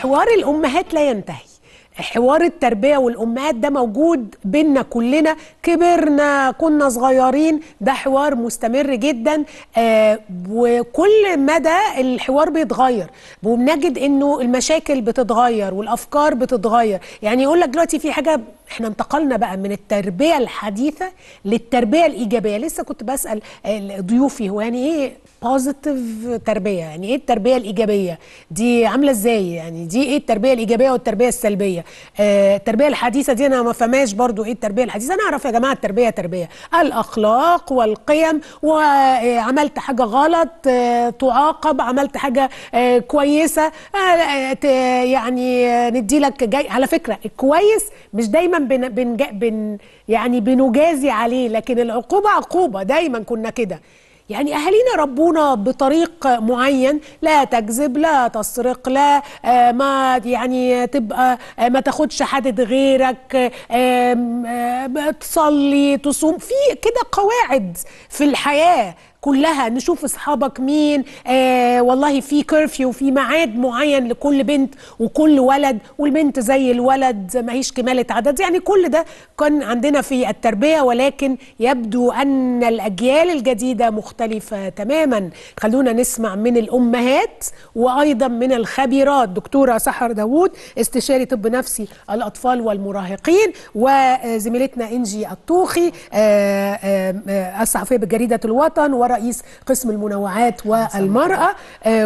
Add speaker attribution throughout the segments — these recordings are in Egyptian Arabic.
Speaker 1: حوار الامهات لا ينتهي حوار التربيه والامهات ده موجود بينا كلنا كبرنا كنا صغيرين ده حوار مستمر جدا آه وكل مدى الحوار بيتغير وبنجد انه المشاكل بتتغير والافكار بتتغير يعني يقول لك دلوقتي في حاجه احنا انتقلنا بقى من التربيه الحديثه للتربيه الايجابيه لسه كنت بسال آه، ضيوفي هو يعني ايه بوزيتيف تربيه يعني ايه التربيه الايجابيه دي عامله ازاي يعني دي ايه التربيه الايجابيه والتربيه السلبيه آه التربيه الحديثه دي انا ما فهماش برضو ايه التربيه الحديثه انا اعرف يا جماعه التربيه تربيه الاخلاق والقيم وعملت حاجه غلط آه تعاقب عملت حاجه آه كويسه آه آه ت- يعني آه ندي لك جاي على فكره الكويس مش دايما بن بن بن يعني بنجازي عليه لكن العقوبه عقوبه دايما كنا كده يعني اهالينا ربونا بطريق معين لا تكذب لا تسرق لا آه، ما يعني تبقى آه، ما تاخدش حد غيرك آم، آه، تصلي تصوم في كده قواعد في الحياه كلها نشوف اصحابك مين آه والله في كرفيو في ميعاد معين لكل بنت وكل ولد والبنت زي الولد ما هيش كمالة عدد يعني كل ده كان عندنا في التربية ولكن يبدو أن الأجيال الجديدة مختلفة تماما خلونا نسمع من الأمهات وأيضا من الخبيرات دكتورة سحر داوود استشاري طب نفسي الأطفال والمراهقين وزميلتنا إنجي الطوخي آه، آه، آه، الصحفية بجريدة الوطن ورئيس قسم المنوعات والمرأة آه،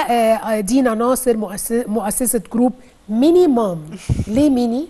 Speaker 1: ودينا ناصر مؤسس- مؤسسة جروب ميني مام ليه ميني؟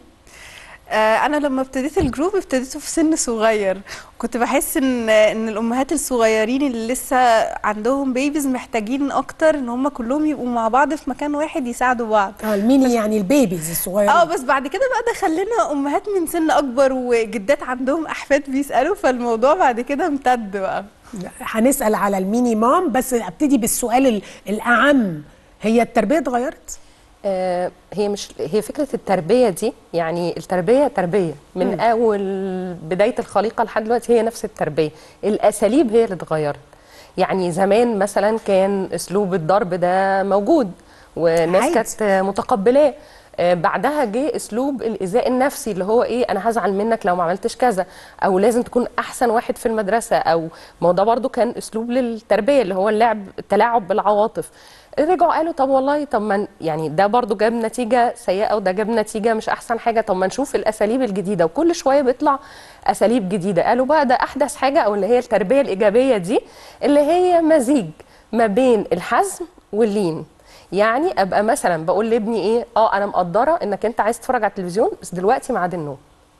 Speaker 2: آه، انا لما ابتديت الجروب ابتديته في سن صغير كنت بحس ان ان الامهات الصغيرين اللي لسه عندهم بيبيز محتاجين اكتر ان هم كلهم يبقوا مع بعض في مكان واحد يساعدوا بعض
Speaker 1: اه الميني يعني البيبيز الصغيرين
Speaker 2: اه بس بعد كده بقى دخلنا امهات من سن اكبر وجدات عندهم احفاد بيسالوا فالموضوع بعد كده امتد بقى
Speaker 1: هنسأل على الميني مام بس ابتدي بالسؤال ال- الأعم هي التربية اتغيرت؟
Speaker 3: آه، هي مش هي فكره التربيه دي يعني التربيه تربيه من
Speaker 1: مم.
Speaker 3: اول بدايه الخليقه لحد دلوقتي هي نفس التربيه الاساليب هي اللي اتغيرت يعني زمان مثلا كان اسلوب الضرب ده موجود والناس
Speaker 1: عادي.
Speaker 3: كانت متقبلاه آه، بعدها جه اسلوب الايذاء النفسي اللي هو ايه انا هزعل منك لو ما عملتش كذا او لازم تكون احسن واحد في المدرسه او ما هو ده برضو كان اسلوب للتربيه اللي هو اللعب التلاعب بالعواطف رجعوا قالوا طب والله طب ما ن- يعني ده برضو جاب نتيجه سيئه وده جاب نتيجه مش احسن حاجه طب ما نشوف الاساليب الجديده وكل شويه بيطلع اساليب جديده قالوا بقى ده احدث حاجه او اللي هي التربيه الايجابيه دي اللي هي مزيج ما بين الحزم واللين يعني ابقى مثلا بقول لابني ايه اه انا مقدره انك انت عايز تتفرج على التلفزيون بس دلوقتي ميعاد النوم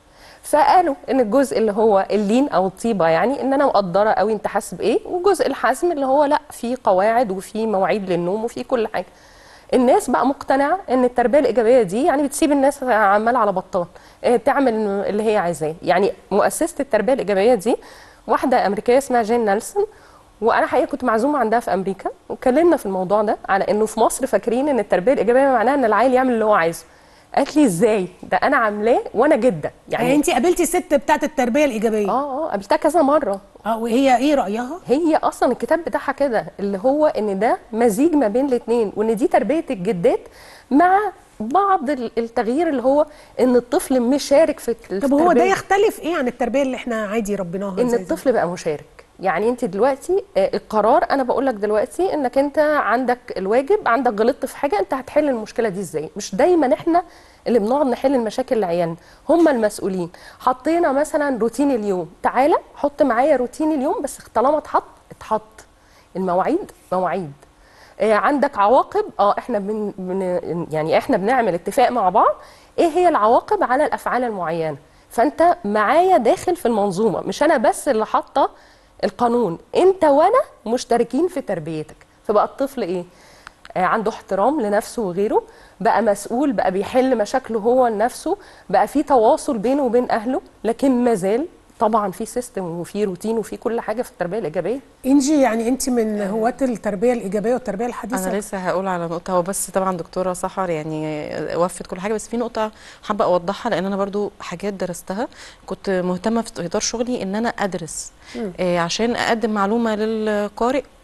Speaker 3: فقالوا ان الجزء اللي هو اللين او الطيبه يعني ان انا مقدره قوي انت حاسس بايه وجزء الحزم اللي هو لا في قواعد وفي مواعيد للنوم وفي كل حاجه الناس بقى مقتنعه ان التربيه الايجابيه دي يعني بتسيب الناس عمال على بطال آه، تعمل اللي هي عايزاه يعني مؤسسه التربيه الايجابيه دي واحده امريكيه اسمها جين نيلسون وانا حقيقه كنت معزومه عندها في امريكا واتكلمنا في الموضوع ده على انه في مصر فاكرين ان التربيه الايجابيه معناها ان العيل يعمل اللي هو عايزه قالت لي ازاي ده انا عاملاه وانا جده
Speaker 1: يعني انت قابلتي الست بتاعت التربية الإيجابية
Speaker 3: اه اه قابلتها كذا مره
Speaker 1: اه وهي ايه رأيها؟
Speaker 3: هي اصلا الكتاب بتاعها كده اللي هو ان ده مزيج ما بين الاثنين وان دي تربيه الجدات مع بعض ال- التغيير اللي هو ان الطفل مشارك في في
Speaker 1: طب هو ده
Speaker 3: التربية.
Speaker 1: يختلف ايه عن التربية اللي احنا عادي ربيناها
Speaker 3: ان
Speaker 1: زي زمان؟
Speaker 3: الطفل بقى مشارك يعني انت دلوقتي آه، القرار انا بقول لك دلوقتي انك انت عندك الواجب عندك غلطت في حاجه انت هتحل المشكله دي ازاي مش دايما احنا اللي بنقعد نحل المشاكل لعيالنا هم المسؤولين حطينا مثلا روتين اليوم تعالى حط معايا روتين اليوم بس طالما اتحط اتحط المواعيد مواعيد آه، عندك عواقب اه احنا بن بن يعني احنا بنعمل اتفاق مع بعض ايه هي العواقب على الافعال المعينه فانت معايا داخل في المنظومه مش انا بس اللي حاطه القانون انت وانا مشتركين في تربيتك فبقى الطفل ايه آه، عنده احترام لنفسه وغيره بقى مسؤول بقى بيحل مشاكله هو لنفسه بقى في تواصل بينه وبين اهله لكن مازال طبعا في سيستم وفي روتين وفي كل حاجه في التربيه الايجابيه
Speaker 1: انجي يعني انت من هواة التربية الإيجابية والتربية الحديثة
Speaker 4: انا لسه هقول على نقطه هو بس طبعا دكتوره سحر يعني وفت كل حاجه بس في نقطه حابه اوضحها لان انا برضو حاجات درستها كنت مهتمه في اطار شغلي ان انا ادرس
Speaker 1: مم.
Speaker 4: آه عشان اقدم معلومه للقارئ آه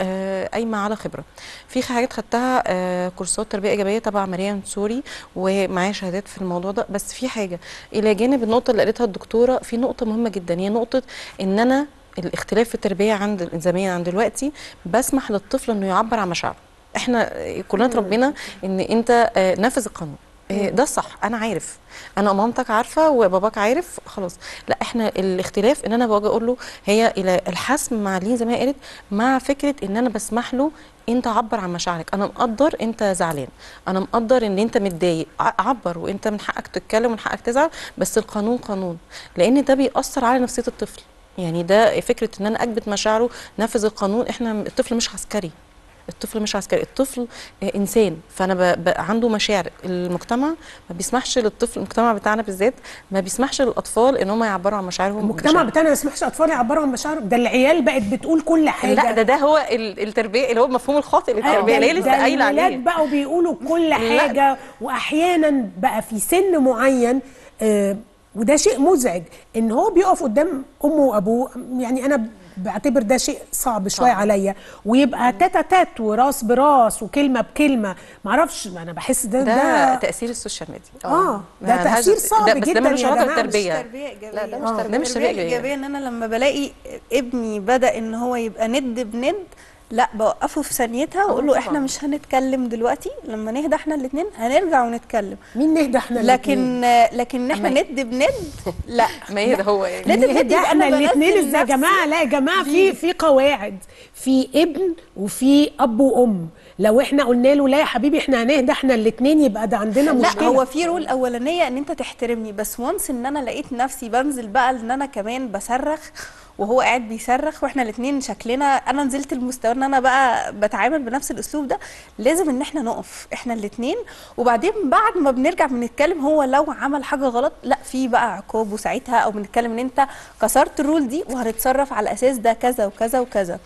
Speaker 4: قايمه على خبره في حاجات خدتها آه، كورسات تربيه ايجابيه تبع مريم سوري ومعايا شهادات في الموضوع ده بس في حاجه الى جانب النقطه اللي قالتها الدكتوره في نقطه مهمه جدا هي نقطه ان انا الاختلاف في التربيه عند زمان عن دلوقتي بسمح للطفل انه يعبر عن مشاعره احنا كلنا اتربينا ان انت آه، نفذ القانون آه، ده الصح انا عارف انا مامتك عارفه وباباك عارف خلاص لا احنا الاختلاف ان انا باجي اقول له هي الى الحسم مع لين زي ما هي قالت مع فكره ان انا بسمح له انت عبر عن مشاعرك انا مقدر انت زعلان انا مقدر ان انت متضايق ع- عبر وانت من حقك تتكلم ومن حقك تزعل بس القانون قانون لان ده بيأثر على نفسيه الطفل يعني ده فكره ان انا اكبت مشاعره نفذ القانون احنا الطفل مش عسكري الطفل مش عسكري الطفل آه، انسان فانا ب... ب... عنده مشاعر المجتمع ما بيسمحش للطفل المجتمع بتاعنا بالذات ما بيسمحش للاطفال ان هم يعبروا عن مشاعرهم
Speaker 1: المجتمع
Speaker 4: بشكل-
Speaker 1: بتاعنا ما يسمحش اطفال يعبروا عن مشاعرهم ده العيال بقت بتقول كل حاجه
Speaker 4: لا ده ده هو ال- التربيه اللي هو المفهوم الخاطئ للتربيه اللي هي
Speaker 1: ده-
Speaker 4: لسه
Speaker 1: ده
Speaker 4: قايله
Speaker 1: الولاد
Speaker 4: عليه
Speaker 1: بقوا بيقولوا كل
Speaker 4: لا.
Speaker 1: حاجه واحيانا بقى في سن معين آه، وده شيء مزعج ان هو بيقف قدام امه وابوه يعني انا بعتبر ده شيء صعب شويه عليا ويبقى تاتا تات وراس براس وكلمه بكلمه معرفش انا بحس ده
Speaker 4: ده,
Speaker 1: ده,
Speaker 4: تاثير السوشيال ميديا
Speaker 1: اه ده
Speaker 4: ما
Speaker 1: تاثير
Speaker 4: لهاش-
Speaker 1: صعب
Speaker 4: ده بس
Speaker 1: جدا
Speaker 4: ده ملوش
Speaker 1: يا
Speaker 4: علاقه
Speaker 1: جماعة.
Speaker 4: بالتربيه
Speaker 2: تربيه ايجابيه
Speaker 3: لا، ده مش
Speaker 2: آه.
Speaker 3: تربية.
Speaker 4: ده مش تربيه
Speaker 2: التربيه
Speaker 4: ايجابيه
Speaker 2: الايجابيه ان انا لما بلاقي ابني بدا ان هو يبقى ند بند لا بوقفه في ثانيتها واقول له
Speaker 4: طبعاً.
Speaker 2: احنا مش هنتكلم دلوقتي لما نهدى احنا الاثنين هنرجع ونتكلم
Speaker 1: مين نهدى احنا الاتنين؟
Speaker 2: لكن لكن احنا
Speaker 4: أما-
Speaker 2: ند بند لا
Speaker 4: ما هي ده هو يعني
Speaker 2: لا، ده
Speaker 1: نهدى
Speaker 2: يبقى
Speaker 1: احنا
Speaker 2: أنا
Speaker 1: الاثنين
Speaker 2: بنزل
Speaker 1: ازاي يا
Speaker 2: نفسي
Speaker 1: جماعه لا يا جماعه في في قواعد في ابن وفي اب وام لو احنا قلنا له لا يا حبيبي احنا هنهدى احنا الاثنين يبقى ده عندنا
Speaker 2: لا
Speaker 1: مشكله
Speaker 2: هو في رول اولانيه ان انت تحترمني بس وانس ان انا لقيت نفسي بنزل بقى ان انا كمان بصرخ وهو قاعد بيصرخ واحنا الاثنين شكلنا انا نزلت المستوى ان انا بقى بتعامل بنفس الاسلوب ده لازم ان احنا نقف احنا الاثنين وبعدين بعد ما بنرجع بنتكلم هو لو عمل حاجه غلط لا في بقى عقاب وساعتها او بنتكلم ان انت كسرت الرول دي وهنتصرف على اساس ده كذا وكذا وكذا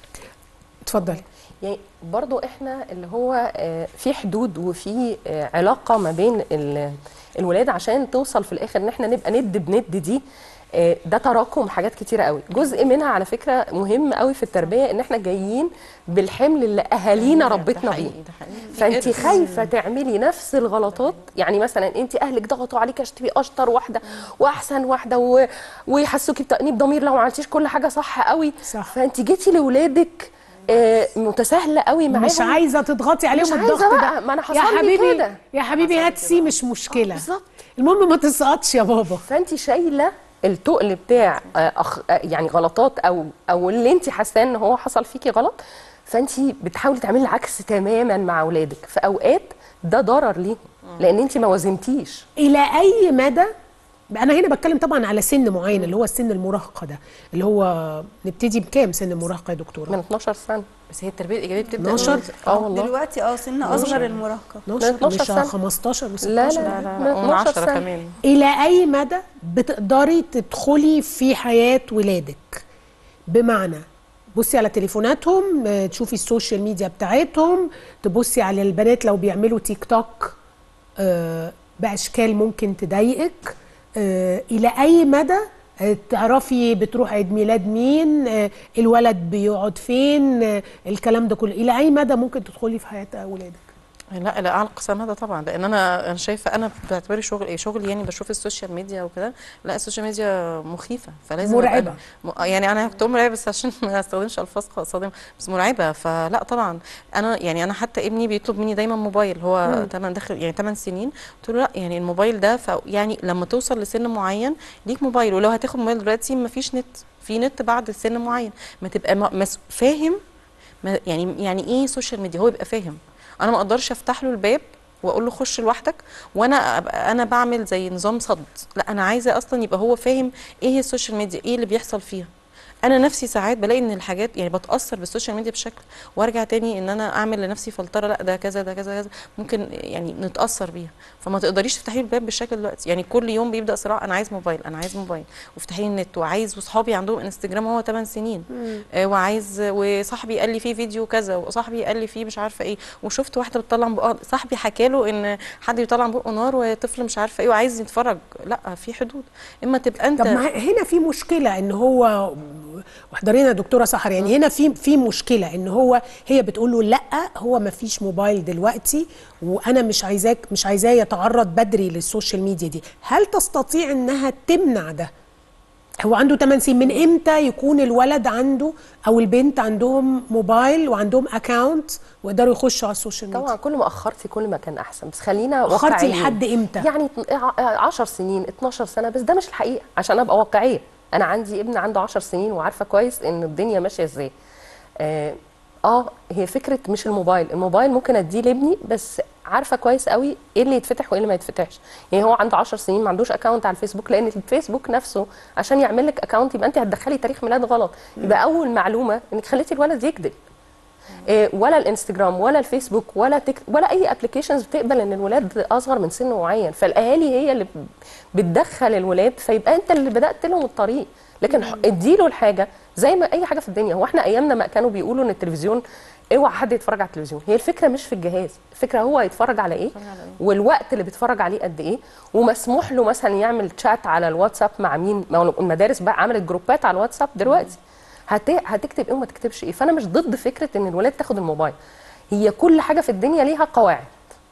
Speaker 1: اتفضلي
Speaker 3: يعني برضو احنا اللي هو آه، في حدود وفي آه، علاقه ما بين ال- الولاد عشان توصل في الاخر ان احنا نبقى ند بند دي آه، ده تراكم حاجات كتيره قوي جزء منها على فكره مهم قوي في التربيه ان احنا جايين بالحمل اللي اهالينا
Speaker 4: ده
Speaker 3: ربتنا
Speaker 4: حقيقي،
Speaker 3: بيه
Speaker 4: ده حقيقي.
Speaker 3: فانت
Speaker 4: إرث.
Speaker 3: خايفه تعملي نفس الغلطات يعني مثلا انت اهلك ضغطوا عليك عشان تبقي اشطر واحده واحسن واحده و... ويحسوكي بتانيب ضمير لو ما عملتيش كل حاجه صح قوي
Speaker 1: صح.
Speaker 3: فانت جيتي لاولادك آه، متساهله قوي معاهم
Speaker 1: مش عايزه تضغطي عليهم
Speaker 3: مش عايزة
Speaker 1: الضغط ده
Speaker 3: بقى، ما أنا حصل
Speaker 1: يا
Speaker 3: لي
Speaker 1: حبيبي
Speaker 3: كده.
Speaker 1: يا حبيبي هات سي مش مشكله
Speaker 3: بالظبط.
Speaker 1: المهم ما تسقطش يا بابا
Speaker 3: فانت شايله التقل بتاع آه، أخ... آه، يعني غلطات او او اللي انت حاساه ان هو حصل فيكي غلط فانت بتحاولي تعملي العكس تماما مع اولادك في اوقات ده ضرر ليهم لان انت ما وزنتيش
Speaker 1: الى اي مدى انا هنا بتكلم طبعا على سن معين اللي هو السن المراهقه ده اللي هو نبتدي بكام سن المراهقه يا دكتوره
Speaker 3: من 12 سنه
Speaker 4: بس هي التربيه الايجابيه بتبدا
Speaker 1: 12
Speaker 4: من-
Speaker 3: اه والله
Speaker 2: دلوقتي اه سن اصغر المراهقه
Speaker 1: 12
Speaker 3: 12
Speaker 1: مش
Speaker 3: سنة.
Speaker 1: 15 و16
Speaker 3: لا لا
Speaker 4: لا
Speaker 3: لا
Speaker 4: لا لا
Speaker 3: من
Speaker 4: ومن
Speaker 3: 12
Speaker 4: 10
Speaker 3: سنه
Speaker 4: كمان
Speaker 1: الى اي مدى بتقدري تدخلي في حياه ولادك بمعنى بصي على تليفوناتهم آه، تشوفي السوشيال ميديا بتاعتهم تبصي على البنات لو بيعملوا تيك توك آه، باشكال ممكن تضايقك آه، الى اي مدى آه، تعرفي بتروح عيد ميلاد مين آه، الولد بيقعد فين آه، الكلام ده كله الى اي مدى ممكن تدخلي في حياه اولادك
Speaker 4: لا لا على اقصى مدى طبعا لان انا انا شايفه انا بعتبري شغل ايه شغل يعني بشوف السوشيال ميديا وكده لا السوشيال ميديا مخيفه فلازم أبقى
Speaker 1: مرعبة.
Speaker 4: م... يعني انا كنت أقول مرعبه بس عشان ما استخدمش الفاظ صادمه بس مرعبه فلا طبعا انا يعني انا حتى ابني بيطلب مني دايما موبايل هو تمن داخل يعني 8 سنين قلت له لا يعني الموبايل ده ف يعني لما توصل لسن معين ليك موبايل ولو هتاخد موبايل دلوقتي ما فيش نت في نت بعد سن معين ما تبقى م- مس... فاهم ما يعني يعني ايه سوشيال ميديا هو يبقى فاهم انا ما اقدرش افتح له الباب واقول له خش لوحدك وانا ابقى انا بعمل زي نظام صد لا انا عايزه اصلا يبقى هو فاهم ايه هي السوشيال ميديا ايه اللي بيحصل فيها انا نفسي ساعات بلاقي ان الحاجات يعني بتاثر بالسوشيال ميديا بشكل وارجع تاني ان انا اعمل لنفسي فلتره لا ده كذا ده كذا كذا ممكن يعني نتاثر بيها فما تقدريش تفتحي الباب بالشكل دلوقتي يعني كل يوم بيبدا صراع انا عايز موبايل انا عايز موبايل وافتحي لي النت وعايز وصحابي عندهم انستجرام هو 8 سنين آه وعايز وصاحبي قال لي فيه فيديو كذا وصاحبي قال لي فيه مش عارفه ايه وشفت واحده بتطلع من بقها صاحبي حكى له ان حد بيطلع من بقه نار وطفل مش عارفه ايه وعايز يتفرج لا في حدود اما تبقى انت
Speaker 1: طب ما هنا في مشكله ان هو واحضرينا يا دكتوره سحر يعني هنا في في مشكله ان هو هي بتقول له لا هو ما فيش موبايل دلوقتي وانا مش عايزاك مش عايزاه يتعرض بدري للسوشيال ميديا دي هل تستطيع انها تمنع ده هو عنده 8 سنين من امتى يكون الولد عنده او البنت عندهم موبايل وعندهم اكاونت ويقدروا يخشوا على السوشيال ميديا
Speaker 3: طبعا كل ما اخرتي كل ما كان احسن بس خلينا
Speaker 1: أخرتي
Speaker 3: واقعيين.
Speaker 1: لحد إمتى؟
Speaker 3: يعني 10 سنين 12 سنه بس ده مش الحقيقه عشان ابقى واقعيه انا عندي ابن عنده 10 سنين وعارفه كويس ان الدنيا ماشيه ازاي آه, اه هي فكره مش الموبايل الموبايل ممكن اديه لابني بس عارفه كويس قوي ايه اللي يتفتح وايه اللي ما يتفتحش يعني هو عنده 10 سنين ما عندوش اكونت على الفيسبوك لان الفيسبوك نفسه عشان يعمل لك اكونت يبقى انت هتدخلي تاريخ ميلاد غلط يبقى اول معلومه انك خليتي الولد يكذب إيه، ولا الانستجرام ولا الفيسبوك ولا تك ولا اي ابلكيشنز بتقبل ان الولاد اصغر من سن معين فالاهالي هي اللي بتدخل الولاد فيبقى انت اللي بدات لهم الطريق لكن ح- اديله الحاجه زي ما اي حاجه في الدنيا هو احنا ايامنا ما كانوا بيقولوا ان التلفزيون اوعى حد يتفرج على التلفزيون هي الفكره مش في الجهاز الفكره هو هيتفرج على ايه والوقت اللي بيتفرج عليه قد ايه ومسموح له مثلا يعمل تشات على الواتساب مع مين ما هو المدارس بقى عملت جروبات على الواتساب دلوقتي هت... هتكتب ايه وما تكتبش ايه فانا مش ضد فكره ان الولاد تاخد الموبايل هي كل حاجه في الدنيا ليها قواعد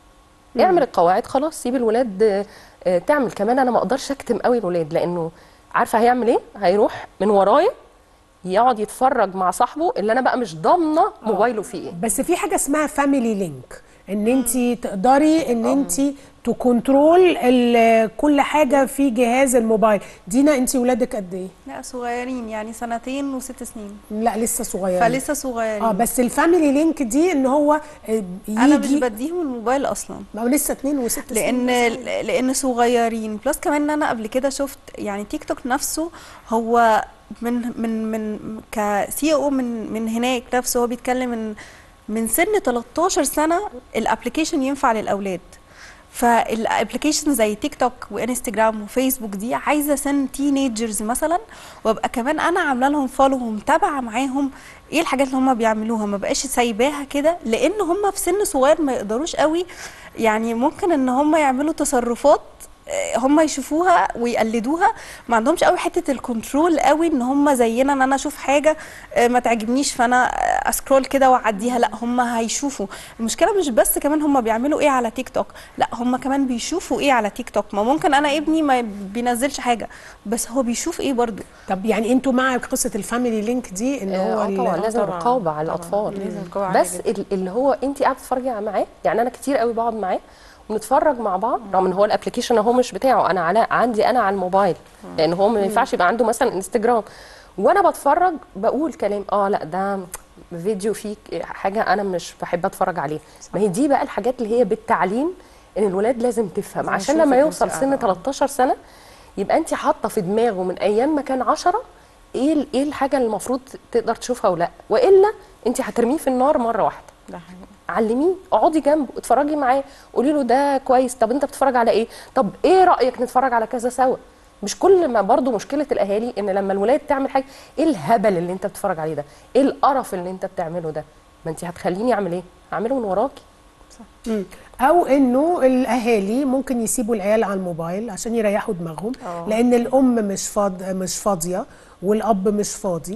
Speaker 3: اعمل القواعد خلاص سيب الولاد آه، آه، تعمل كمان انا ما اقدرش اكتم قوي الولاد لانه عارفه هيعمل ايه هيروح من ورايا يقعد يتفرج مع صاحبه اللي انا بقى مش ضامنه موبايله فيه ايه
Speaker 1: بس في حاجه اسمها فاميلي لينك ان انت تقدري ان انت تكنترول ال- كل حاجه في جهاز الموبايل دينا انت ولادك قد ايه
Speaker 2: لا صغيرين يعني سنتين وست سنين
Speaker 1: لا لسه صغيرين
Speaker 2: فلسه صغيرين
Speaker 1: اه بس الفاميلي لينك دي ان هو آه، يجي
Speaker 2: انا مش بديهم الموبايل اصلا
Speaker 1: ما هو لسه اتنين وست
Speaker 2: لان
Speaker 1: سنين
Speaker 2: لان صغيرين بلس كمان ان انا قبل كده شفت يعني تيك توك نفسه هو من من من كسي او من من هناك نفسه هو بيتكلم من من سن 13 سنه الابلكيشن ينفع للاولاد فالابلكيشن زي تيك توك وانستجرام وفيسبوك دي عايزه سن تينيجرز مثلا وابقى كمان انا عامله لهم فولو ومتابعه معاهم ايه الحاجات اللي هم بيعملوها ما بقاش سايباها كده لان هم في سن صغير ما يقدروش قوي يعني ممكن ان هم يعملوا تصرفات آه، هم يشوفوها ويقلدوها ما عندهمش قوي حته الكنترول قوي ان هم زينا ان انا اشوف حاجه آه، ما تعجبنيش فانا آه، اسكرول كده واعديها لا هم هيشوفوا المشكله مش بس كمان هم بيعملوا ايه على تيك توك لا هم كمان بيشوفوا ايه على تيك توك ما ممكن انا ابني ما بينزلش حاجه بس هو بيشوف ايه برضو
Speaker 1: طب يعني انتوا مع قصه الفاميلي لينك دي ان هو
Speaker 3: اه
Speaker 1: ال-
Speaker 3: طبعا لازم
Speaker 4: طبعاً،
Speaker 3: رقابه على
Speaker 4: طبعاً.
Speaker 3: الاطفال
Speaker 4: لازم رقابة عالية
Speaker 3: بس ال- اللي هو انت قاعده تتفرجي معاه يعني انا كتير قوي بقعد معاه ونتفرج مع بعض رغم ان هو الابلكيشن اهو مش بتاعه انا على عندي انا على الموبايل لان هو ما ينفعش يبقى عنده مثلا انستجرام وانا بتفرج بقول كلام اه لا ده فيديو فيه حاجه انا مش بحب اتفرج عليه ما هي دي بقى الحاجات اللي هي بالتعليم ان الولاد لازم تفهم
Speaker 4: لازم
Speaker 3: عشان
Speaker 4: يشوفك
Speaker 3: لما
Speaker 4: وانت
Speaker 3: يوصل
Speaker 4: قاعدة.
Speaker 3: سن 13 سنه يبقى انت حاطه في دماغه من ايام ما كان 10 ايه ال- ايه الحاجه اللي المفروض تقدر تشوفها ولا والا انت هترميه في النار مره واحده
Speaker 4: ده حقيقي.
Speaker 3: علميه اقعدي جنبه اتفرجي معاه قولي له ده كويس طب انت بتتفرج على ايه طب ايه رايك نتفرج على كذا سوا مش كل ما برضو مشكله الاهالي ان لما الولاد تعمل حاجه ايه الهبل اللي انت بتتفرج عليه ده ايه القرف اللي انت بتعمله ده ما انت هتخليني اعمل ايه اعمله من وراكي
Speaker 1: مم. او انه الاهالي ممكن يسيبوا العيال على الموبايل عشان يريحوا دماغهم لان الام مش فاض مش فاضيه والاب مش فاضي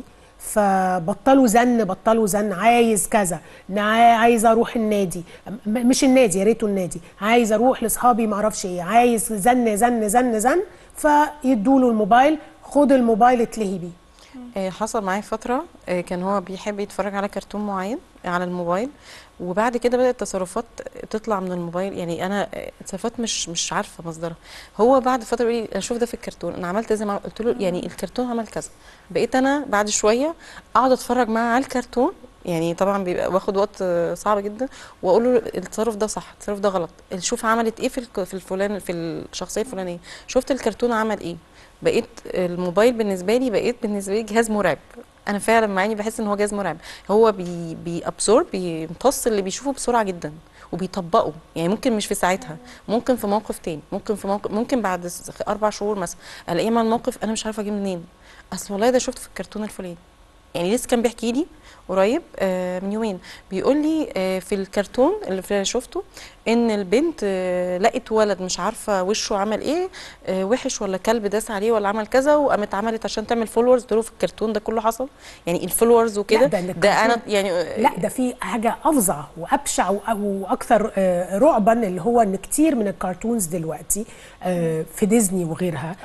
Speaker 1: فبطلوا زن بطلوا زن عايز كذا نا- عايز اروح النادي م- مش النادي يا ريته النادي عايز اروح لاصحابي ما اعرفش ايه عايز زن زن زن زن فيدوا له الموبايل خد الموبايل اتلهي بيه
Speaker 4: آه، حصل معايا فترة آه، كان هو بيحب يتفرج على كرتون معين على الموبايل وبعد كده بدأت تصرفات تطلع من الموبايل يعني أنا آه، تصرفات مش مش عارفة مصدرها هو بعد فترة بيقول لي أشوف ده في الكرتون أنا عملت زي ما عمل- قلت له يعني الكرتون عمل كذا بقيت أنا بعد شوية أقعد أتفرج معاه على الكرتون يعني طبعا بيبقى واخد وقت آه، صعب جدا واقول له التصرف ده صح التصرف ده غلط شوف عملت ايه في الك- في الفلان في الشخصيه الفلانيه شفت الكرتون عمل ايه بقيت الموبايل بالنسبه لي بقيت بالنسبه لي جهاز مرعب انا فعلا مع اني بحس ان هو جهاز مرعب هو بي بيابسورب بيمتص اللي بيشوفه بسرعه جدا وبيطبقه يعني ممكن مش في ساعتها ممكن في موقف تاني ممكن في موقف ممكن بعد س- اربع شهور مثلا الاقيه مع الموقف انا مش عارفه اجيب منين اصل والله ده شفته في الكرتون الفلاني يعني لسه كان بيحكي لي قريب آه، من يومين بيقول لي آه، في الكرتون اللي في- شفته ان البنت آه، لقت ولد مش عارفه وشه عمل ايه آه، وحش ولا كلب داس عليه ولا عمل كذا وقامت عملت عشان تعمل فولورز دول في الكرتون ده كله حصل يعني الفولورز وكده
Speaker 1: لا، ده إن
Speaker 4: ده انا
Speaker 1: الكرتون-
Speaker 4: يعني آه،
Speaker 1: لا ده في حاجه افظع وابشع و- واكثر آه، رعبا اللي هو ان كتير من الكرتونز دلوقتي آه، في ديزني وغيرها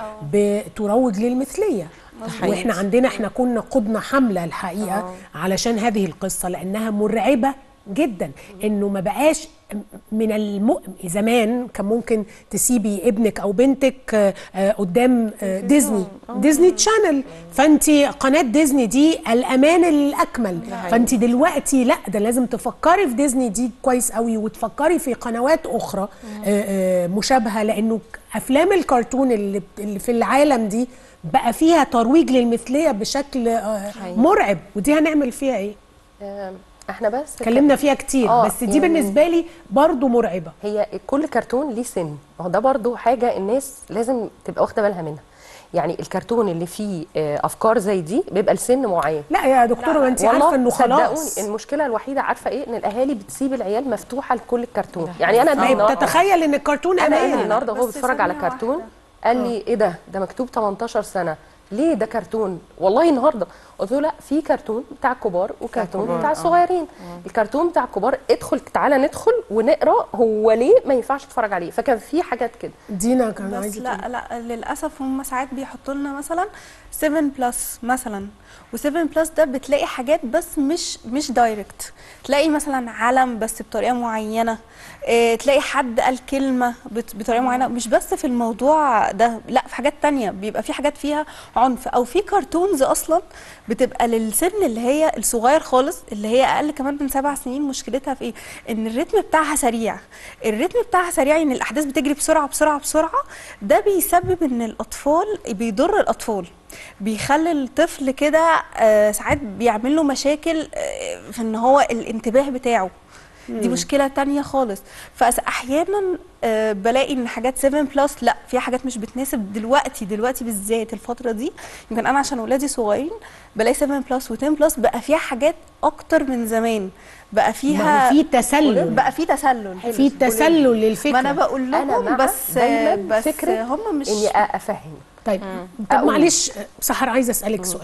Speaker 1: بتروج للمثليه
Speaker 4: حقيقي.
Speaker 1: واحنا عندنا احنا كنا قدنا حمله الحقيقه علشان هذه القصه لانها مرعبه جدا انه ما بقاش من الم... زمان كان ممكن تسيبي ابنك او بنتك آه، آه، قدام آه، ديزني ديزني تشانل فانت قناه ديزني دي الامان الاكمل فانت دلوقتي لا ده لازم تفكري في ديزني دي كويس قوي وتفكري في قنوات اخرى آه، آه، مشابهه لانه افلام الكرتون اللي اللي في العالم دي بقى فيها ترويج للمثليه بشكل آه، مرعب ودي هنعمل فيها ايه
Speaker 3: آم، احنا بس
Speaker 1: اتكلمنا فيها كتير
Speaker 3: آه،
Speaker 1: بس دي
Speaker 3: يعني-
Speaker 1: بالنسبه لي برضو مرعبه
Speaker 3: هي كل كرتون ليه سن ما هو ده برضو حاجه الناس لازم تبقى واخده بالها منها يعني الكرتون اللي فيه آه، افكار زي دي بيبقى لسن معين
Speaker 1: لا يا دكتوره ما انت عارفه انه خلاص
Speaker 3: صدقوني المشكله الوحيده عارفه ايه ان الاهالي بتسيب العيال مفتوحه لكل الكرتون يعني انا
Speaker 1: ما هي
Speaker 3: النهاردة-
Speaker 1: بتتخيل ان الكرتون
Speaker 3: انا ابني
Speaker 1: امان
Speaker 3: النهارده وهو
Speaker 2: بس
Speaker 3: بيتفرج على
Speaker 2: ثانية
Speaker 3: كرتون
Speaker 2: واحدة.
Speaker 3: قال لي ايه ده ده مكتوب 18 سنه ليه ده كرتون والله النهارده قلت له لا في كرتون بتاع الكبار وكرتون
Speaker 4: الكبار،
Speaker 3: بتاع
Speaker 4: آه.
Speaker 3: الصغيرين الكرتون بتاع الكبار ادخل تعالى ندخل ونقرا هو ليه ما ينفعش تتفرج عليه فكان في حاجات كده
Speaker 1: دينا كان
Speaker 2: بس
Speaker 1: عايزه
Speaker 2: لا لا للاسف هم ساعات بيحطوا لنا مثلا 7 بلس مثلا و7 بلس ده بتلاقي حاجات بس مش مش دايركت تلاقي مثلا علم بس بطريقه معينه اه تلاقي حد قال كلمه بت- بطريقه معينه مش بس في الموضوع ده لا في حاجات تانية بيبقى في حاجات فيها عنف او في كرتونز اصلا بتبقى للسن اللي هي الصغير خالص اللي هي اقل كمان من سبع سنين مشكلتها في ايه ان الريتم بتاعها سريع الريتم بتاعها سريع ان الاحداث بتجري بسرعه بسرعه بسرعه ده بيسبب ان الاطفال بيضر الاطفال بيخلي الطفل كده آه، ساعات بيعمل له مشاكل آه، في ان هو الانتباه بتاعه دي مشكله تانية خالص فاحيانا آه، بلاقي ان حاجات 7 بلس لا في حاجات مش بتناسب دلوقتي دلوقتي بالذات الفتره دي يمكن انا عشان ولادي صغيرين بلاقي 7 بلس و10 بلس بقى فيها حاجات اكتر من زمان بقى
Speaker 1: ما
Speaker 2: فيها
Speaker 1: هو في تسلل
Speaker 2: بقى في تسلل
Speaker 1: في تسلل للفكره
Speaker 2: ما انا بقول
Speaker 3: أنا
Speaker 2: لهم
Speaker 3: مع
Speaker 2: بس
Speaker 3: دايماً
Speaker 2: بس
Speaker 3: فكرة
Speaker 2: هم مش
Speaker 3: اني افهم
Speaker 1: طيب طب
Speaker 3: أقول.
Speaker 1: معلش سحر عايزه اسالك سؤال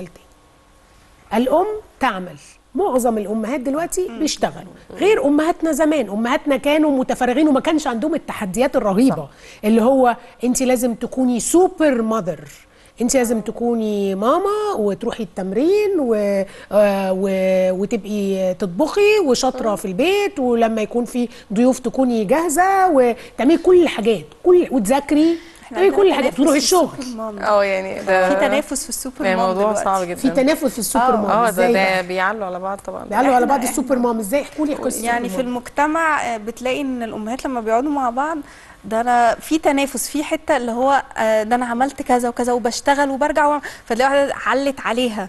Speaker 1: تاني الام تعمل معظم الامهات دلوقتي بيشتغلوا غير امهاتنا زمان امهاتنا كانوا متفرغين وما كانش عندهم التحديات الرهيبه اللي هو انت لازم تكوني سوبر ماذر انت لازم تكوني ماما وتروحي التمرين و... آه و... وتبقي تطبخي وشاطره في البيت ولما يكون في ضيوف تكوني جاهزه وتعملي كل الحاجات كل وتذاكري تعملي كل الحاجات تروحي الشغل
Speaker 4: اه يعني ده
Speaker 2: في تنافس في السوبر
Speaker 4: يعني
Speaker 2: مام
Speaker 4: موضوع
Speaker 2: دلوقتي.
Speaker 4: صعب جدا
Speaker 1: في تنافس في السوبر
Speaker 2: آه،
Speaker 1: مام
Speaker 4: اه ده
Speaker 1: ازاي
Speaker 4: ده
Speaker 1: بقى؟
Speaker 4: بيعلوا على بعض طبعا
Speaker 1: بيعلوا على
Speaker 2: إحنا-
Speaker 1: بعض
Speaker 2: إحنا-
Speaker 1: السوبر مام ازاي احكوا لي قصه
Speaker 2: يعني في
Speaker 1: السوبر مام.
Speaker 2: المجتمع آه، بتلاقي ان الامهات لما بيقعدوا مع بعض ده انا في تنافس في حته اللي هو آه، ده انا عملت كذا وكذا وبشتغل وبرجع وأعمل- فتلاقي واحده علت عليها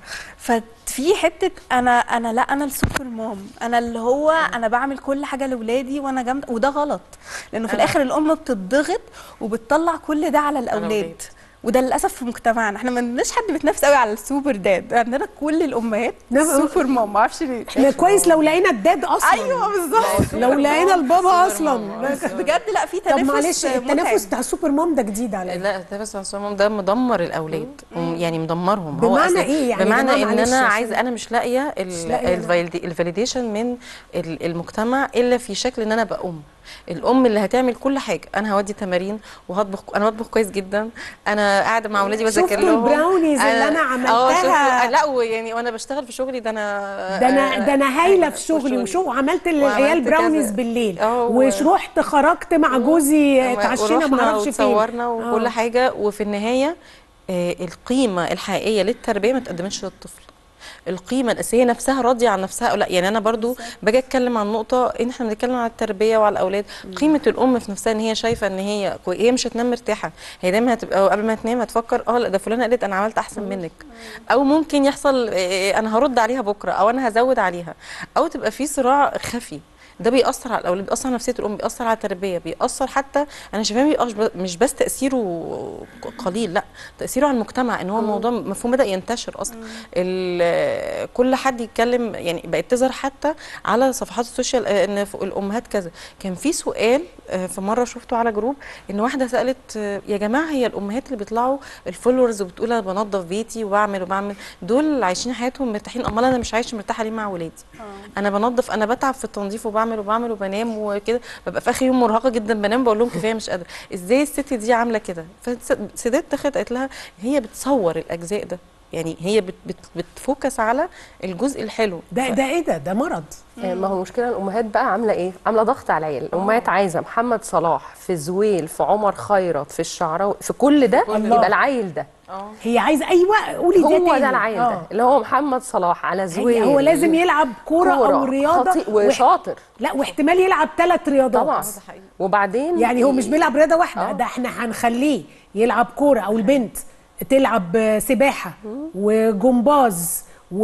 Speaker 2: ففي حته انا انا لا انا السوبر مام انا اللي هو انا بعمل كل حاجه لاولادي وانا جامده وده غلط لانه في
Speaker 4: أنا-
Speaker 2: الاخر الام بتضغط وبتطلع كل ده على الاولاد
Speaker 4: الأولاد.
Speaker 2: وده للاسف في مجتمعنا احنا ما عندناش حد بيتنافس قوي على السوبر داد عندنا كل الامهات
Speaker 1: نعم.
Speaker 2: سوبر مام ما اعرفش ليه
Speaker 1: احنا كويس لو لقينا الداد اصلا
Speaker 2: ايوه بالظبط
Speaker 1: لو لقينا البابا اصلا
Speaker 2: بجد لا في
Speaker 1: طب
Speaker 2: تنافس
Speaker 1: معلش
Speaker 2: متعب.
Speaker 1: التنافس بتاع السوبر مام ده جديد عليا
Speaker 4: لا ده بس عصام ده مدمر الاولاد وم- يعني مدمرهم
Speaker 1: بمعنى
Speaker 4: أصلاً
Speaker 1: إيه يعني يا
Speaker 4: بمعنى
Speaker 1: جماعة
Speaker 4: ان
Speaker 1: معلش
Speaker 4: انا
Speaker 1: عشان-
Speaker 4: عايزه انا مش لاقيه
Speaker 1: لاقية
Speaker 4: الفاليديشن من ال- المجتمع الا في شكل ان انا ابقى ام الام اللي هتعمل كل حاجه انا هودي تمارين وهطبخ انا بطبخ كويس جدا انا قاعده مع اولادي بذاكر
Speaker 1: شفتوا
Speaker 4: لهم
Speaker 1: البراونيز اللي أنا
Speaker 4: آه،
Speaker 1: عملتها؟
Speaker 4: شفتوا- لا ويعني وانا بشتغل في شغلي ده انا
Speaker 1: ده انا ده انا هايله في
Speaker 4: أيوة،
Speaker 1: شغلي وشو عملت للعيال
Speaker 4: وعملت
Speaker 1: براونيز
Speaker 4: كذا.
Speaker 1: بالليل
Speaker 4: آه، و-
Speaker 1: ورحت خرجت مع جوزي اتعشينا ما
Speaker 4: ورحنا
Speaker 1: اعرفش فين
Speaker 4: وتصورنا وكل
Speaker 1: آه.
Speaker 4: حاجه وفي النهايه آه، القيمه الحقيقيه للتربيه ما تقدمتش للطفل القيمه الاساسيه نفسها راضيه عن نفسها أو لا يعني انا برضو باجي اتكلم عن نقطه ان احنا بنتكلم عن التربيه وعلى الاولاد قيمه الام في نفسها ان هي شايفه ان هي كوي- هي مش هتنام مرتاحه هي دايما هتبقى قبل ما تنام هتفكر اه لا ده فلانه قالت انا عملت احسن منك او ممكن يحصل آه، انا هرد عليها بكره او انا هزود عليها او تبقى في صراع خفي ده بيأثر على الاولاد بيأثر على نفسيه الام بيأثر على التربيه بيأثر حتى انا شايفاه بيبقاش ب- مش بس تأثيره قليل لا تأثيره على المجتمع ان هو موضوع مفهوم بدأ ينتشر اصلا ال- كل حد يتكلم يعني بقت تظهر حتى على صفحات السوشيال آه، ان ف- الامهات كذا كان في سؤال آه، في مره شفته على جروب ان واحده سالت آه، يا جماعه هي الامهات اللي بيطلعوا الفولورز وبتقول انا بنظف بيتي وبعمل وبعمل دول عايشين حياتهم مرتاحين امال انا مش عايشه مرتاحه ليه مع ولادي انا بنظف انا بتعب في التنظيف وبعمل وبعمل وبنام وكده ببقى في اخر يوم مرهقه جدا بنام بقول لهم كفايه مش قادره ازاي الست دي عامله كده فسيدات دخلت قالت لها هي بتصور الاجزاء ده يعني هي بت بت بتفوكس على الجزء الحلو
Speaker 1: ده ده ايه ده ده مرض
Speaker 3: آه، ما هو المشكله الامهات بقى عامله ايه عامله ضغط على العيال الامهات عايزه محمد صلاح في زويل في عمر خيرت في الشعراوي في كل ده
Speaker 1: الله.
Speaker 3: يبقى العيل ده
Speaker 4: اه
Speaker 1: هي عايزه ايوه قولي ده
Speaker 3: هو
Speaker 1: تاني.
Speaker 3: ده العيل
Speaker 1: آه.
Speaker 3: ده اللي هو محمد صلاح على
Speaker 1: هي-
Speaker 3: زويل
Speaker 1: هو لازم يلعب كوره او رياضه
Speaker 3: خطي-
Speaker 1: وح-
Speaker 3: وشاطر
Speaker 1: لا واحتمال يلعب ثلاث رياضات
Speaker 3: طبعا
Speaker 4: ده حقيقي.
Speaker 3: وبعدين
Speaker 1: يعني هو مش بيلعب رياضه واحده
Speaker 3: آه.
Speaker 1: ده احنا هنخليه يلعب كوره او البنت تلعب سباحه وجمباز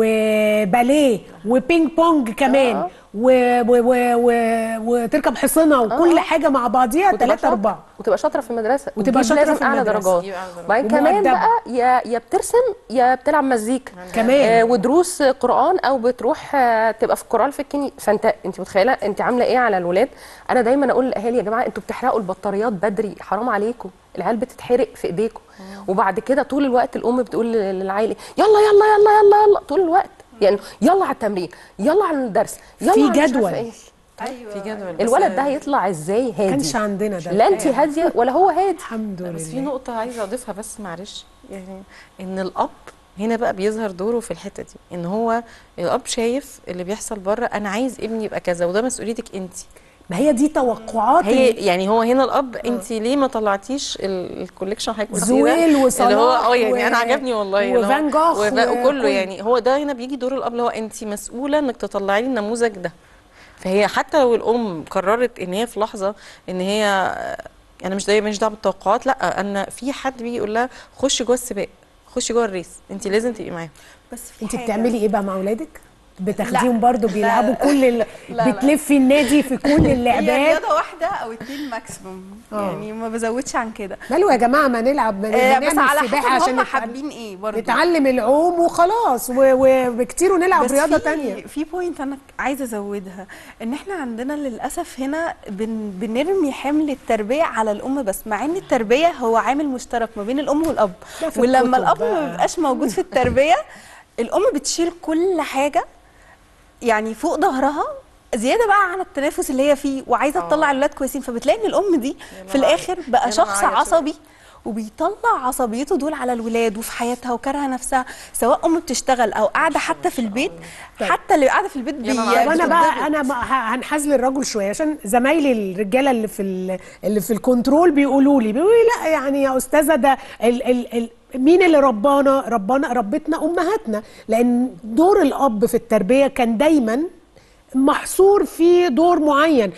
Speaker 1: وباليه وبينج بونج كمان
Speaker 3: آه.
Speaker 1: و... و... و... و... وتركب حصنه وكل حاجه مع بعضيها
Speaker 3: وتبقى
Speaker 1: ثلاثه
Speaker 3: شاطرة-
Speaker 1: اربعه
Speaker 3: وتبقى شاطره في المدرسه
Speaker 1: وتبقى
Speaker 3: وتجيب
Speaker 1: شاطرة
Speaker 3: لازم
Speaker 1: في
Speaker 3: اعلى
Speaker 1: المدرسة.
Speaker 3: درجات
Speaker 4: تجيب أعلى درجات.
Speaker 3: وبعدين كمان
Speaker 1: ومؤدبة.
Speaker 3: بقى يا يا بترسم يا بتلعب مزيكا
Speaker 1: كمان.
Speaker 3: آه ودروس قران او بتروح آه تبقى في القران في الكنيسه فانت انت متخيله انت عامله ايه على الولاد انا دايما اقول للاهالي يا جماعه انتوا بتحرقوا البطاريات بدري حرام عليكم العيال بتتحرق في ايديكم وبعد كده طول الوقت الام بتقول للعيل يلا يلا يلا يلا يلا طول الوقت يعني يلا على التمرين يلا على الدرس يلا
Speaker 1: في
Speaker 3: على مش عارفة
Speaker 1: جدول.
Speaker 3: إيه.
Speaker 4: في جدول بس-
Speaker 3: الولد ده هيطلع ازاي هادي
Speaker 1: كانش عندنا ده
Speaker 3: لا انت هاديه ولا هو هادي
Speaker 1: الحمد
Speaker 4: بس في
Speaker 1: لله
Speaker 4: نقطة عايزة أضيفها بس معلش يعني إن الأب هنا بقى بيظهر دوره في الحتة دي إن هو الأب شايف اللي بيحصل بره أنا عايز ابني يبقى كذا وده مسؤوليتك أنت
Speaker 1: ما هي دي توقعات
Speaker 4: هي
Speaker 1: ال-
Speaker 4: يعني هو هنا الأب أنت ليه ما طلعتيش ال- الكوليكشن حضرتك قلتيه ده؟
Speaker 1: زويل وصلاح
Speaker 4: اللي هو اه يعني
Speaker 1: و-
Speaker 4: أنا عجبني والله اللي هو-
Speaker 1: وفان جوخ
Speaker 4: وف-
Speaker 1: وكل-
Speaker 4: وكله يعني هو ده هنا بيجي دور الأب اللي هو أنت مسؤولة إنك تطلعي لي النموذج ده فهي حتى لو الام قررت ان هي في لحظه ان هي انا مش دايما مش دعوه بالتوقعات لا ان في حد بيجي يقول لها خشي جوه السباق خشي جوه الريس انت لازم تبقي معاهم
Speaker 2: بس في
Speaker 1: انت
Speaker 2: حاجة.
Speaker 1: بتعملي ايه بقى مع اولادك بتاخديهم
Speaker 2: لا.
Speaker 1: برضو
Speaker 2: لا،
Speaker 1: بيلعبوا
Speaker 2: لا.
Speaker 1: كل ال...
Speaker 2: لا، لا.
Speaker 1: بتلفي النادي في كل
Speaker 2: هي
Speaker 1: اللعبات
Speaker 2: رياضه واحده او اتنين ماكسيموم
Speaker 1: آه.
Speaker 2: يعني ما بزودش عن كده
Speaker 1: ماله يا جماعه ما نلعب ما
Speaker 2: آه، بس
Speaker 1: نعمل
Speaker 2: على
Speaker 1: سباحه
Speaker 2: حسب
Speaker 1: عشان
Speaker 2: هم
Speaker 1: نتعلم-
Speaker 2: حابين ايه برضه
Speaker 1: نتعلم العوم وخلاص و- وبكتير ونلعب
Speaker 2: بس
Speaker 1: رياضه
Speaker 2: في
Speaker 1: تانية
Speaker 2: في بوينت انا عايزه ازودها ان احنا عندنا للاسف هنا بن بنرمي حمل التربيه على الام بس مع ان التربيه هو عامل مشترك ما بين الام والاب
Speaker 1: ده في
Speaker 2: ولما
Speaker 1: الكتب
Speaker 2: الاب
Speaker 1: بقى.
Speaker 2: ما بيبقاش موجود في التربيه الام بتشيل كل حاجه يعني فوق ظهرها زياده بقى عن التنافس اللي هي فيه وعايزه
Speaker 4: آه.
Speaker 2: تطلع الولاد كويسين فبتلاقي ان الام دي في
Speaker 4: نهار
Speaker 2: الاخر
Speaker 4: أبيض.
Speaker 2: بقى
Speaker 4: يا
Speaker 2: شخص
Speaker 4: نهار أبيض.
Speaker 2: عصبي وبيطلع عصبيته دول على الولاد وفي حياتها وكارهه نفسها سواء ام بتشتغل او قاعده حتى في البيت حتى اللي قاعده في البيت بي
Speaker 4: نهار أبيض.
Speaker 1: طب انا
Speaker 2: بتتضغط.
Speaker 1: بقى انا ما- ه- هنحاز للرجل شويه عشان زمايلي الرجاله اللي في ال- اللي في الكنترول بيقولوا لي بيقولوا لي لا يعني يا استاذه ده ال ال ال مين اللي ربانا ربانا ربتنا امهاتنا لان دور الاب في التربيه كان دايما محصور في دور معين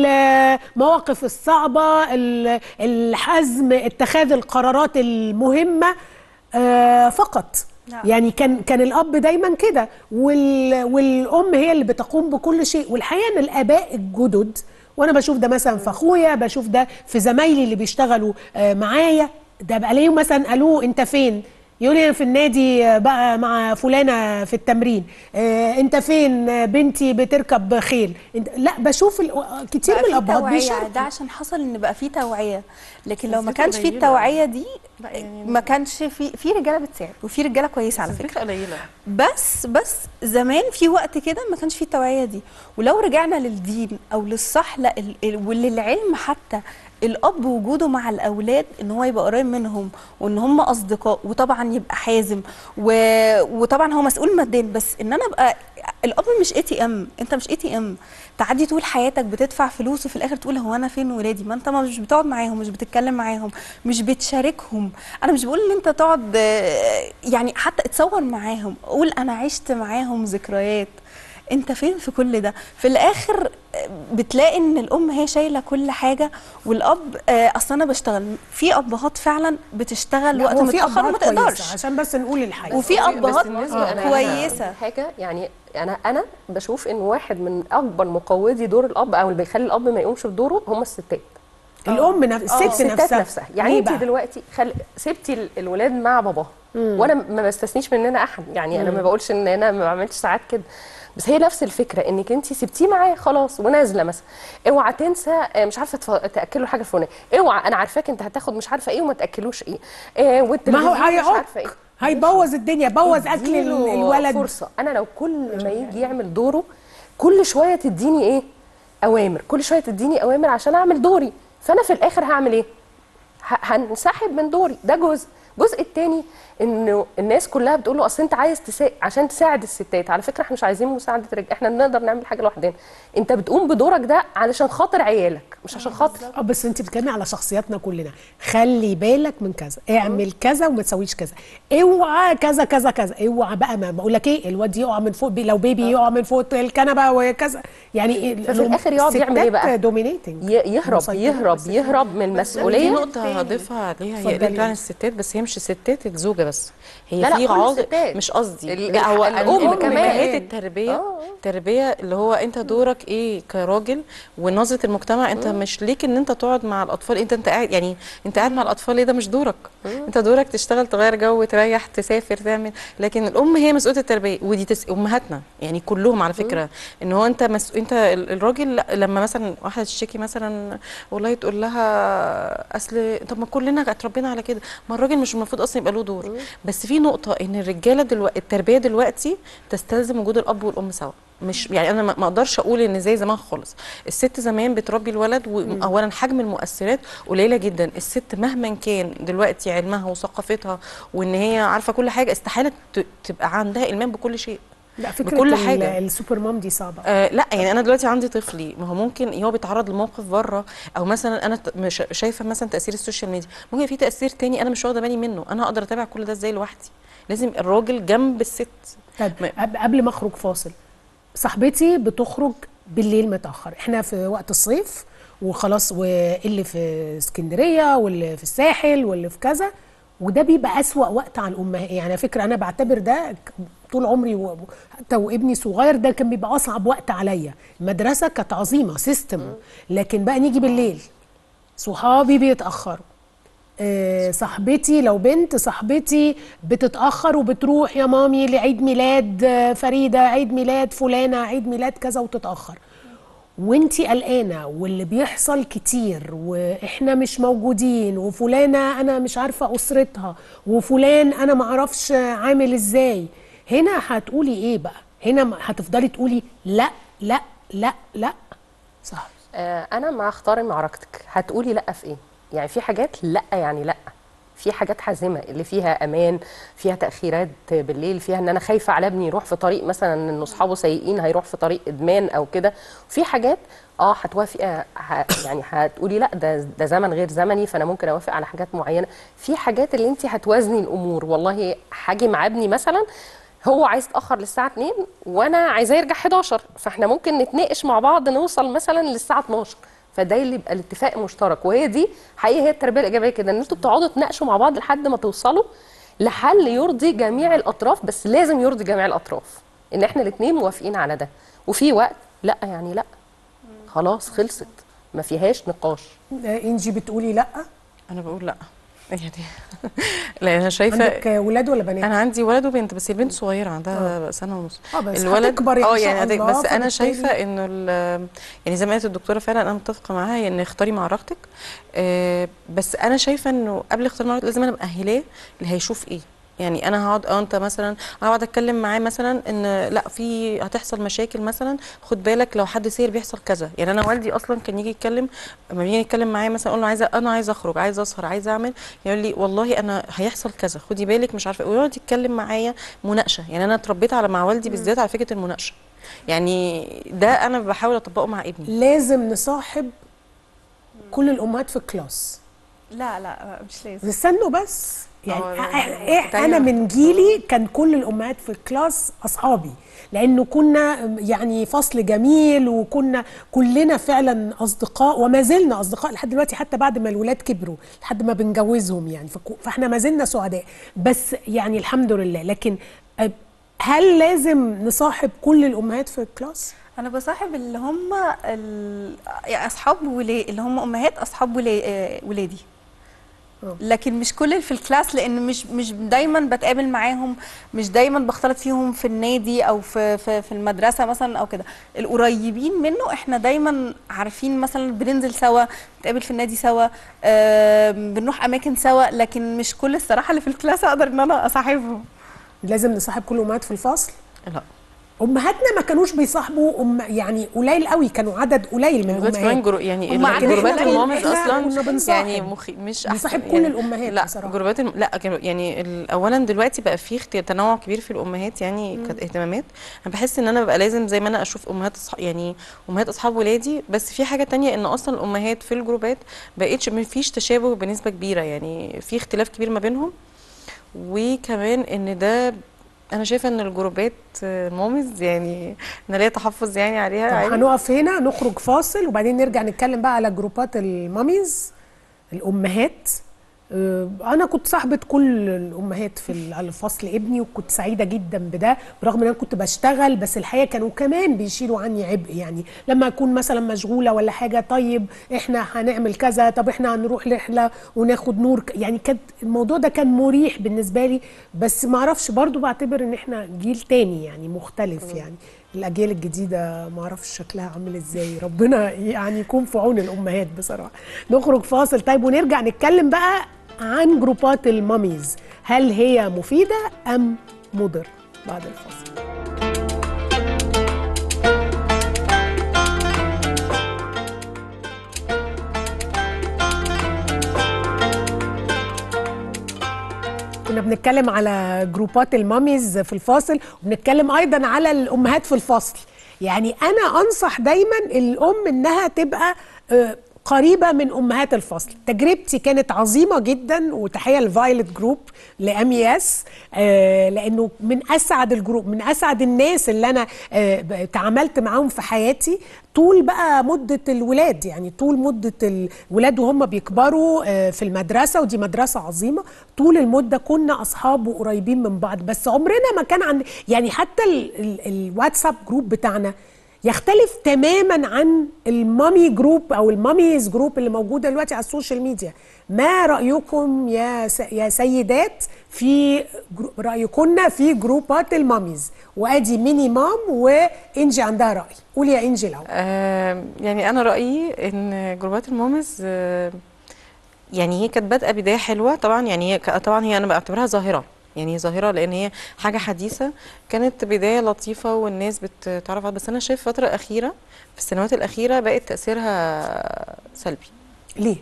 Speaker 1: المواقف الصعبة ال- الحزم اتخاذ القرارات المهمة آه، فقط
Speaker 2: نعم.
Speaker 1: يعني كان كان الاب دايما كده وال والام هي اللي بتقوم بكل شيء والحقيقه ان الاباء الجدد وانا بشوف ده مثلا في اخويا بشوف ده في زمايلي اللي بيشتغلوا آه، معايا ده بقى ليه مثلا قالوا انت فين يقول لي انا في النادي آه، بقى مع فلانه في التمرين آه، انت فين آه، بنتي بتركب خيل انت لا بشوف ال- كتير
Speaker 2: بقى
Speaker 1: من
Speaker 2: في
Speaker 1: الابهات
Speaker 2: توعية
Speaker 1: بيشاركوا
Speaker 2: ده عشان حصل ان بقى في توعيه لكن لو
Speaker 4: بس
Speaker 2: ما
Speaker 4: دي
Speaker 2: كانش في
Speaker 4: قليلة.
Speaker 2: التوعيه دي
Speaker 4: لا يعني-
Speaker 2: ما كانش في في رجاله بتساعد وفي رجاله كويسه على
Speaker 4: بس
Speaker 2: فكره
Speaker 4: الفكره قليله
Speaker 2: بس بس زمان في وقت كده ما كانش فيه التوعيه دي ولو رجعنا للدين او للصح لا ال- ال- وللعلم حتى الاب وجوده مع الاولاد ان هو يبقى قريب منهم وان هم اصدقاء وطبعا يبقى حازم و... وطبعا هو مسؤول ماديا بس ان انا ابقى الاب مش اي تي ام انت مش اي تي ام تعدي طول حياتك بتدفع فلوس وفي الاخر تقول هو انا فين ولادي ما انت ما مش بتقعد معاهم مش بتتكلم معاهم مش بتشاركهم انا مش بقول ان انت تقعد آه، يعني حتى اتصور معاهم قول انا عشت معاهم ذكريات انت فين في كل ده في الاخر آه، بتلاقي ان الام هي شايله كل حاجه والاب آه، اصل انا بشتغل في ابهات فعلا بتشتغل
Speaker 1: لا،
Speaker 2: وقت
Speaker 1: هو في
Speaker 2: متاخر وما
Speaker 1: أبهات كويسة،
Speaker 2: تقدرش
Speaker 1: عشان بس نقول الحقيقه
Speaker 2: وفي
Speaker 3: بس
Speaker 2: ابهات
Speaker 3: بالنسبة أنا- أنا
Speaker 2: كويسه
Speaker 3: حاجه يعني انا انا بشوف ان واحد من اكبر مقوضي دور الاب او اللي بيخلي الاب ما يقومش بدوره هم الستات
Speaker 1: الام نف... الست
Speaker 3: الستات
Speaker 1: نفسها
Speaker 3: نفسها يعني
Speaker 1: ليه
Speaker 3: انت
Speaker 1: بقى؟
Speaker 3: دلوقتي خل... سبتي ال- الولاد مع باباها وانا ما بستثنيش مننا احد يعني انا ما بقولش ان انا ما بعملش ساعات كده بس هي نفس الفكره انك انت سبتيه معاه خلاص ونازله مثلا اوعى تنسى آه، مش عارفه تف... تاكله حاجه الفلانيه اوعى انا عارفاك انت هتاخد مش عارفه ايه وما تاكلوش ايه آه
Speaker 1: ما هو
Speaker 3: والتلفزيون مش عارفه ايه
Speaker 1: هيعق هيبوظ الدنيا بوظ اكل ال-
Speaker 3: اديله
Speaker 1: الولد
Speaker 3: فرصه انا لو كل ما يجي يعمل دوره كل شويه تديني ايه اوامر كل شويه تديني اوامر عشان اعمل دوري فانا في الاخر هعمل ايه ه- هنسحب من دوري ده جزء الجزء الثاني انه الناس كلها بتقول له اصل انت عايز تسا... عشان تساعد الستات على فكره احنا مش عايزين مساعده رجال احنا نقدر نعمل حاجه لوحدنا انت بتقوم بدورك ده علشان خاطر عيالك مش عشان خاطر
Speaker 1: اه بس انت بتتكلمي على شخصياتنا كلنا خلي بالك من كذا اعمل كذا وما تسويش كذا اوعى كذا كذا كذا اوعى بقى ما بقول لك ايه الواد يقع من فوق بي- لو بيبي يقع من فوق الكنبه وكذا يعني إيه
Speaker 3: ففي الآخر يقعد يعمل إيه بقى؟
Speaker 1: دومينيتنج
Speaker 3: ي- يهرب يهرب يهرب من
Speaker 4: دي
Speaker 3: المسؤوليه
Speaker 4: نقطة هضيفها عليها هي
Speaker 1: اتفضلي.
Speaker 4: اللي فعلا الستات بس هي مش الستات الزوجة بس هي
Speaker 3: لا، لا،
Speaker 4: في
Speaker 3: كل
Speaker 4: عاطل
Speaker 3: الستات.
Speaker 4: مش قصدي
Speaker 3: ال-
Speaker 4: لا هو
Speaker 3: الأم
Speaker 4: الأم
Speaker 3: كمان.
Speaker 4: كمان التربية
Speaker 3: آه.
Speaker 4: التربية اللي هو انت دورك ايه كراجل ونظرة المجتمع انت مش ليك ان انت تقعد مع الاطفال انت انت قاعد يعني انت قاعد مع الاطفال ايه ده مش دورك انت دورك تشتغل تغير جو تريح تسافر تعمل لكن الام هي مسؤولة التربية ودي تس... امهاتنا يعني كلهم على فكرة ان هو انت مس... انت ال- الراجل لا- لما مثلا واحدة تشتكي مثلا والله تقول لها اصل طب ما كلنا اتربينا على كده ما الراجل مش المفروض اصلا يبقى له دور بس في نقطة ان الرجالة دلوقتي التربية دلوقتي تستلزم وجود الاب والام سوا مش يعني انا ما ما اقدرش اقول ان زي زمان خالص الست زمان بتربي الولد واولا حجم المؤثرات قليله جدا الست مهما كان دلوقتي علمها وثقافتها وان هي عارفه كل حاجه استحاله ت- تبقى عندها المام بكل شيء
Speaker 1: لا فكره
Speaker 4: بكل
Speaker 1: ال-
Speaker 4: حاجة.
Speaker 1: السوبر مام دي صعبه
Speaker 4: آه لا يعني انا دلوقتي عندي طفلي ما هو ممكن هو بيتعرض لموقف بره او مثلا انا ت- مش شايفه مثلا تاثير السوشيال ميديا ممكن في تاثير تاني انا مش واخده بالي منه انا اقدر اتابع كل ده ازاي لوحدي لازم الراجل جنب الست
Speaker 1: طب
Speaker 4: ما-
Speaker 1: قب- قبل ما اخرج فاصل صاحبتي بتخرج بالليل متاخر احنا في وقت الصيف وخلاص واللي في اسكندريه واللي في الساحل واللي في كذا وده بيبقى اسوا وقت على الامهات يعني على فكره انا بعتبر ده ك- طول عمري و- حتى وابني صغير ده كان بيبقى اصعب وقت عليا المدرسه كانت عظيمه سيستم لكن بقى نيجي بالليل صحابي بيتاخروا آه، صاحبتي لو بنت صاحبتي بتتأخر وبتروح يا مامي لعيد ميلاد آه، فريدة عيد ميلاد فلانة عيد ميلاد كذا وتتأخر وانتي قلقانة واللي بيحصل كتير واحنا مش موجودين وفلانة انا مش عارفة اسرتها وفلان انا معرفش عامل ازاي هنا هتقولي ايه بقى هنا م- هتفضلي تقولي لا لا لا لا صح
Speaker 3: آه، انا مع اختاري معركتك هتقولي لا في ايه يعني في حاجات لا يعني لا في حاجات حازمه اللي فيها امان فيها تاخيرات بالليل فيها ان انا خايفه على ابني يروح في طريق مثلا ان اصحابه سيئين هيروح في طريق ادمان او كده في حاجات اه هتوافقي آه، ه- يعني هتقولي لا ده ده زمن غير زمني فانا ممكن اوافق على حاجات معينه في حاجات اللي انت هتوازني الامور والله هاجي مع ابني مثلا هو عايز يتاخر للساعه 2 وانا عايزاه يرجع 11 فاحنا ممكن نتناقش مع بعض نوصل مثلا للساعه 12 فده اللي يبقى الاتفاق مشترك وهي دي حقيقه هي التربيه الايجابيه كده ان انتوا بتقعدوا تناقشوا مع بعض لحد ما توصلوا لحل يرضي جميع الاطراف بس لازم يرضي جميع الاطراف ان احنا الاثنين موافقين على ده وفي وقت لا يعني لا خلاص خلصت ما فيهاش نقاش
Speaker 1: آه، انجي بتقولي لا
Speaker 4: انا بقول لا يعني لا انا شايفه
Speaker 1: عندك آه، ولاد ولا بنات
Speaker 4: انا عندي ولد وبنت بس البنت صغيره عندها سنه ونص
Speaker 1: اه بس هتكبر إن
Speaker 4: اه
Speaker 1: شاء
Speaker 4: يعني هت-
Speaker 1: الله،
Speaker 4: بس انا
Speaker 1: فبالتالي-
Speaker 4: شايفه انه ال- يعني زي ما قالت الدكتوره فعلا انا متفقه معاها ان اختاري معركتك آه بس انا شايفه انه قبل اختيار معركتك لازم انا مأهلاه اللي هيشوف ايه يعني انا هقعد اه انت مثلا هقعد اتكلم معاه مثلا ان لا في هتحصل مشاكل مثلا خد بالك لو حد سير بيحصل كذا يعني انا والدي اصلا كان يجي يتكلم لما بيجي يتكلم معايا مثلا اقول له عايزه انا عايزه اخرج عايزه اسهر عايزه اعمل يقول لي والله انا هيحصل كذا خدي بالك مش عارفه إيه. ويقعد يتكلم معايا مناقشه يعني انا اتربيت على مع والدي بالذات على فكره المناقشه يعني ده انا بحاول اطبقه مع ابني
Speaker 1: لازم نصاحب كل الامهات في الكلاس
Speaker 2: لا لا مش لازم
Speaker 1: استنوا بس يعني
Speaker 4: آه،
Speaker 1: أ- إيه
Speaker 4: دايماً.
Speaker 1: انا من جيلي كان كل الامهات في الكلاس اصحابي لانه كنا يعني فصل جميل وكنا كلنا فعلا اصدقاء وما زلنا اصدقاء لحد دلوقتي حتى بعد ما الولاد كبروا لحد ما بنجوزهم يعني فكو- فاحنا ما زلنا سعداء بس يعني الحمد لله لكن أ- هل لازم نصاحب كل الامهات في الكلاس؟
Speaker 2: انا بصاحب اللي هم ال... يعني اصحاب ولا... اللي هم امهات اصحاب ولا... آه، ولادي
Speaker 1: آه.
Speaker 2: لكن مش كل اللي في الكلاس لان مش مش دايما بتقابل معاهم مش دايما بختلط فيهم في النادي او في في, في المدرسه مثلا او كده القريبين منه احنا دايما عارفين مثلا بننزل سوا نتقابل في النادي سوا آه بنروح اماكن سوا لكن مش كل الصراحه اللي في الكلاس اقدر ان انا اصاحبهم
Speaker 1: لازم نصاحب كل الامهات في الفصل؟
Speaker 4: لا
Speaker 1: امهاتنا ما كانوش بيصاحبوا أم يعني قليل قوي كانوا عدد قليل من
Speaker 4: دلوقتي كمان
Speaker 1: الامهات
Speaker 4: جرو يعني
Speaker 2: هم عندنا
Speaker 4: جروبات
Speaker 1: إحنا-
Speaker 4: المامز
Speaker 1: إحنا
Speaker 4: اصلا
Speaker 1: كنا بنصاحب.
Speaker 4: يعني مخي مش
Speaker 1: بنصاحب
Speaker 4: أحسن
Speaker 1: كل
Speaker 4: يعني
Speaker 1: الأمهات
Speaker 4: لا
Speaker 1: بصراحة.
Speaker 4: جروبات الم... لا كانوا- يعني ال- اولا دلوقتي بقى في اختي... تنوع كبير في الامهات يعني كانت اهتمامات انا بحس ان انا ببقى لازم زي ما انا اشوف امهات أصح... يعني امهات اصحاب ولادي بس في حاجه تانية ان اصلا الامهات في الجروبات بقتش ما فيش تشابه بنسبه كبيره يعني في اختلاف كبير ما بينهم وكمان ان ده انا شايفه ان الجروبات آه، مامز يعني انا ليا تحفظ يعني عليها
Speaker 1: طب
Speaker 4: عادي.
Speaker 1: هنقف هنا نخرج فاصل وبعدين نرجع نتكلم بقى على جروبات الماميز الامهات آه، انا كنت صاحبه كل الامهات في ال- على الفصل ابني وكنت سعيده جدا بده برغم ان انا كنت بشتغل بس الحقيقه كانوا كمان بيشيلوا عني عبء يعني لما اكون مثلا مشغوله ولا حاجه طيب احنا هنعمل كذا طب احنا هنروح رحله وناخد نور ك- يعني كانت الموضوع ده كان مريح بالنسبه لي بس ما اعرفش برضو بعتبر ان احنا جيل تاني يعني مختلف يعني الاجيال الجديده ما اعرفش شكلها عامل ازاي ربنا يعني يكون في عون الامهات بصراحه نخرج فاصل طيب ونرجع نتكلم بقى عن جروبات الماميز هل هي مفيده ام مضر بعد الفاصل كنا بنتكلم على جروبات الماميز في الفاصل وبنتكلم ايضا على الامهات في الفصل يعني انا انصح دايما الام انها تبقى آه، قريبه من امهات الفصل تجربتي كانت عظيمه جدا وتحيه لفايلت جروب لام اس لانه من اسعد الجروب من اسعد الناس اللي انا آه، ب- تعاملت معاهم في حياتي طول بقى مده الولاد يعني طول مده الولاد وهم بيكبروا آه، في المدرسه ودي مدرسه عظيمه طول المده كنا اصحاب وقريبين من بعض بس عمرنا ما كان عند يعني حتى ال ال الواتساب جروب بتاعنا يختلف تماما عن المامي جروب او الماميز جروب اللي موجوده دلوقتي على السوشيال ميديا ما رايكم يا س- يا سيدات في جرو- رايكن في جروبات الماميز وادي ميني مام وانجي عندها راي قولي يا انجي الاول
Speaker 4: آم، يعني انا رايي ان جروبات المامز آم، يعني هي كانت بادئه بدايه حلوه طبعا يعني هي ك- طبعا هي انا بعتبرها ظاهره يعني هي ظاهره لان هي حاجه حديثه كانت بدايه لطيفه والناس بتتعرف على- بس انا شايف الفتره الاخيره في السنوات الاخيره بقت تاثيرها سلبي
Speaker 1: ليه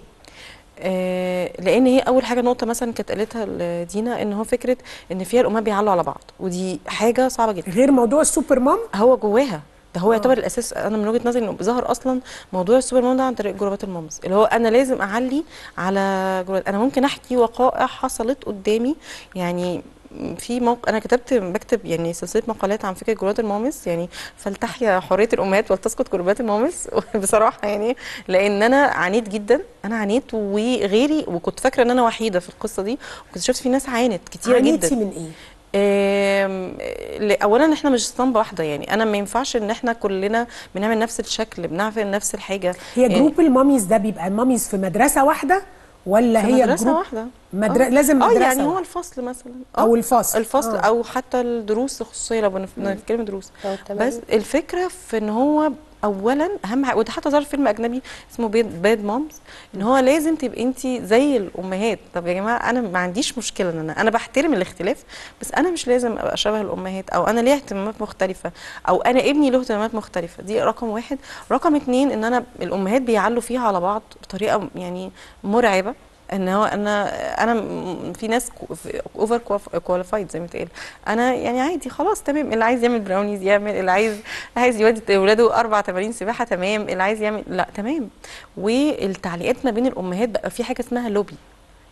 Speaker 4: آه، لان هي اول حاجه نقطه مثلا كانت قالتها دينا ان هو فكره ان فيها الامهات بيعلوا على بعض ودي حاجه صعبه جدا
Speaker 1: غير موضوع السوبر مام
Speaker 4: هو جواها ده هو يعتبر الاساس انا من وجهه نظري انه ظهر اصلا موضوع السوبر مام ده عن طريق جروبات المامز اللي هو انا لازم اعلي على جروبات انا ممكن احكي وقائع حصلت قدامي يعني في موقع انا كتبت بكتب يعني سلسله مقالات عن فكره جروبات المامز يعني فلتحيا حريه الامهات ولتسقط جروبات المامز بصراحه يعني لان انا عانيت جدا انا عانيت وغيري وكنت فاكره ان انا وحيده في القصه دي وكنت شفت في ناس عانت كتير جدا
Speaker 1: عانيتي من ايه
Speaker 4: آم، ل- اولا احنا مش اسطمبه واحده يعني انا ما ينفعش ان احنا كلنا بنعمل نفس الشكل بنعمل نفس الحاجه
Speaker 1: هي
Speaker 4: يعني
Speaker 1: جروب الماميز ده بيبقى ماميز في مدرسه واحده ولا
Speaker 4: في
Speaker 1: هي
Speaker 4: مدرسه
Speaker 1: جروب
Speaker 4: واحده
Speaker 1: مدر...
Speaker 4: آه.
Speaker 1: لازم
Speaker 4: اه
Speaker 1: مدرسه
Speaker 4: يعني هو
Speaker 1: واحدة.
Speaker 4: الفصل مثلا
Speaker 1: او
Speaker 4: آه.
Speaker 1: الفصل
Speaker 4: الفصل
Speaker 1: آه.
Speaker 4: او حتى الدروس الخصوصيه لو بنف- بنتكلم دروس
Speaker 3: أو التمارين.
Speaker 4: بس الفكره في ان هو اولا اهم حاجه وده حتى ظهر في فيلم اجنبي اسمه باد مامز ان هو لازم تبقي انت زي الامهات طب يا جماعه انا ما عنديش مشكله ان انا انا بحترم الاختلاف بس انا مش لازم ابقى شبه الامهات او انا ليا اهتمامات مختلفه او انا ابني له اهتمامات مختلفه دي رقم واحد رقم اتنين ان انا الامهات بيعلوا فيها على بعض بطريقه يعني مرعبه ان هو انا انا م- في ناس اوفر كواليفايد زي ما بتقال انا يعني عادي خلاص تمام اللي عايز يعمل براونيز يعمل اللي عايز عايز يودي اولاده اربع تمارين سباحه تمام اللي عايز يعمل لا تمام والتعليقات ما بين الامهات بقى في حاجه اسمها لوبي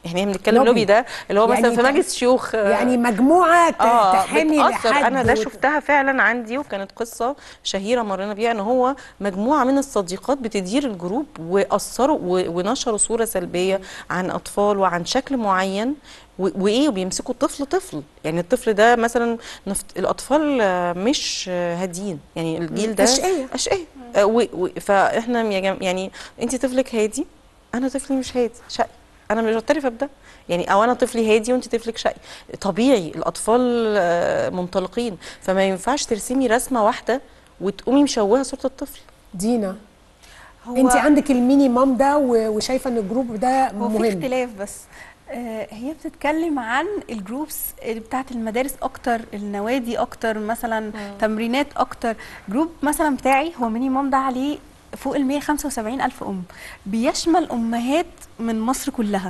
Speaker 4: يعني احنا بنتكلم
Speaker 1: لوبي.
Speaker 4: لوبي ده اللي هو
Speaker 1: يعني
Speaker 4: مثلا في
Speaker 1: ت-
Speaker 4: مجلس شيوخ آه،
Speaker 1: يعني مجموعه ت-
Speaker 4: اه
Speaker 1: تحامي
Speaker 4: بتأثر
Speaker 1: لحد
Speaker 4: انا ده
Speaker 1: وت-
Speaker 4: شفتها فعلا عندي وكانت قصه شهيره مرينا بيها ان هو مجموعه من الصديقات بتدير الجروب واثروا و- ونشروا صوره سلبيه عن اطفال وعن شكل معين و- وايه وبيمسكوا طفل طفل يعني الطفل ده مثلا نفت... الاطفال آه، مش آه، هاديين يعني الجيل ده
Speaker 1: أشقية.
Speaker 4: اشقياء آه، و... و... فاحنا يا جم... يعني انت طفلك هادي انا طفلي مش هادي شقي انا مش معترفه بده يعني او انا طفلي هادي وانت طفلك شقي طبيعي الاطفال آه، منطلقين فما ينفعش ترسمي رسمه واحده وتقومي مشوهه صوره الطفل
Speaker 1: دينا
Speaker 2: هو
Speaker 1: انت عندك المينيمم ده و- وشايفه ان الجروب ده
Speaker 2: هو في
Speaker 1: مهم
Speaker 2: اختلاف بس آه، هي بتتكلم عن الجروبس اللي بتاعت المدارس اكتر النوادي اكتر مثلا تمرينات اكتر جروب مثلا بتاعي هو مينيموم ده عليه فوق ال 175 الف ام بيشمل امهات من مصر كلها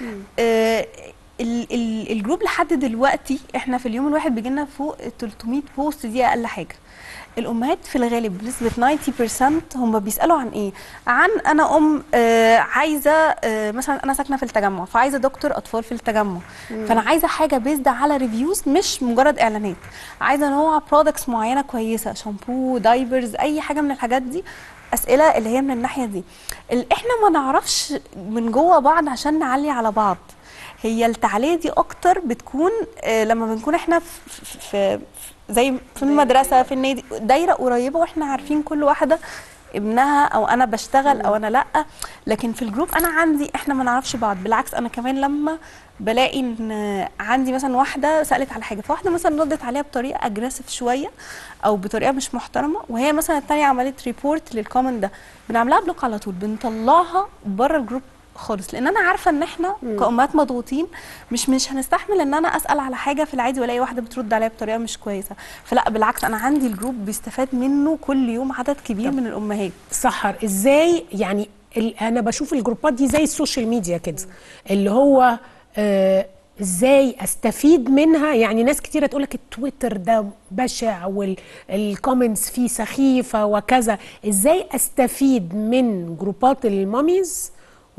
Speaker 2: آه، ال- ال- الجروب لحد دلوقتي احنا في اليوم الواحد بيجيلنا فوق ال 300 بوست دي اقل حاجه الامهات في الغالب بنسبه 90% هم بيسالوا عن ايه عن انا ام آه عايزه آه مثلا انا ساكنه في التجمع فعايزه دكتور اطفال في التجمع فانا عايزه حاجه بيزد على ريفيوز مش مجرد اعلانات عايزه نوع برودكتس معينه كويسه شامبو دايبرز اي حاجه من الحاجات دي اسئله اللي هي من الناحيه دي ال- احنا ما نعرفش من جوه بعض عشان نعلي على بعض هي التعلية دي اكتر بتكون آه، لما بنكون احنا في, في, في زي في المدرسه في النادي دايره قريبه واحنا عارفين كل واحده ابنها او انا بشتغل او انا لا لكن في الجروب انا عندي احنا ما نعرفش بعض بالعكس انا كمان لما بلاقي ان عندي مثلا واحده سالت على حاجه فواحده مثلا ردت عليها بطريقه اجريسيف شويه او بطريقه مش محترمه وهي مثلا الثانيه عملت ريبورت للكومنت ده بنعملها بلوك على طول بنطلعها بره الجروب خالص لان انا عارفه ان احنا كامهات مضغوطين مش مش هنستحمل ان انا اسال على حاجه في العادي والاقي واحده بترد عليا بطريقه مش كويسه فلا بالعكس انا عندي الجروب بيستفاد منه كل يوم عدد كبير من الامهات
Speaker 1: سحر ازاي يعني ال- انا بشوف الجروبات دي زي السوشيال ميديا كده اللي هو آه ازاي استفيد منها يعني ناس كتيره تقول لك التويتر ده بشع والكومنتس فيه سخيفه وكذا ازاي استفيد من جروبات الماميز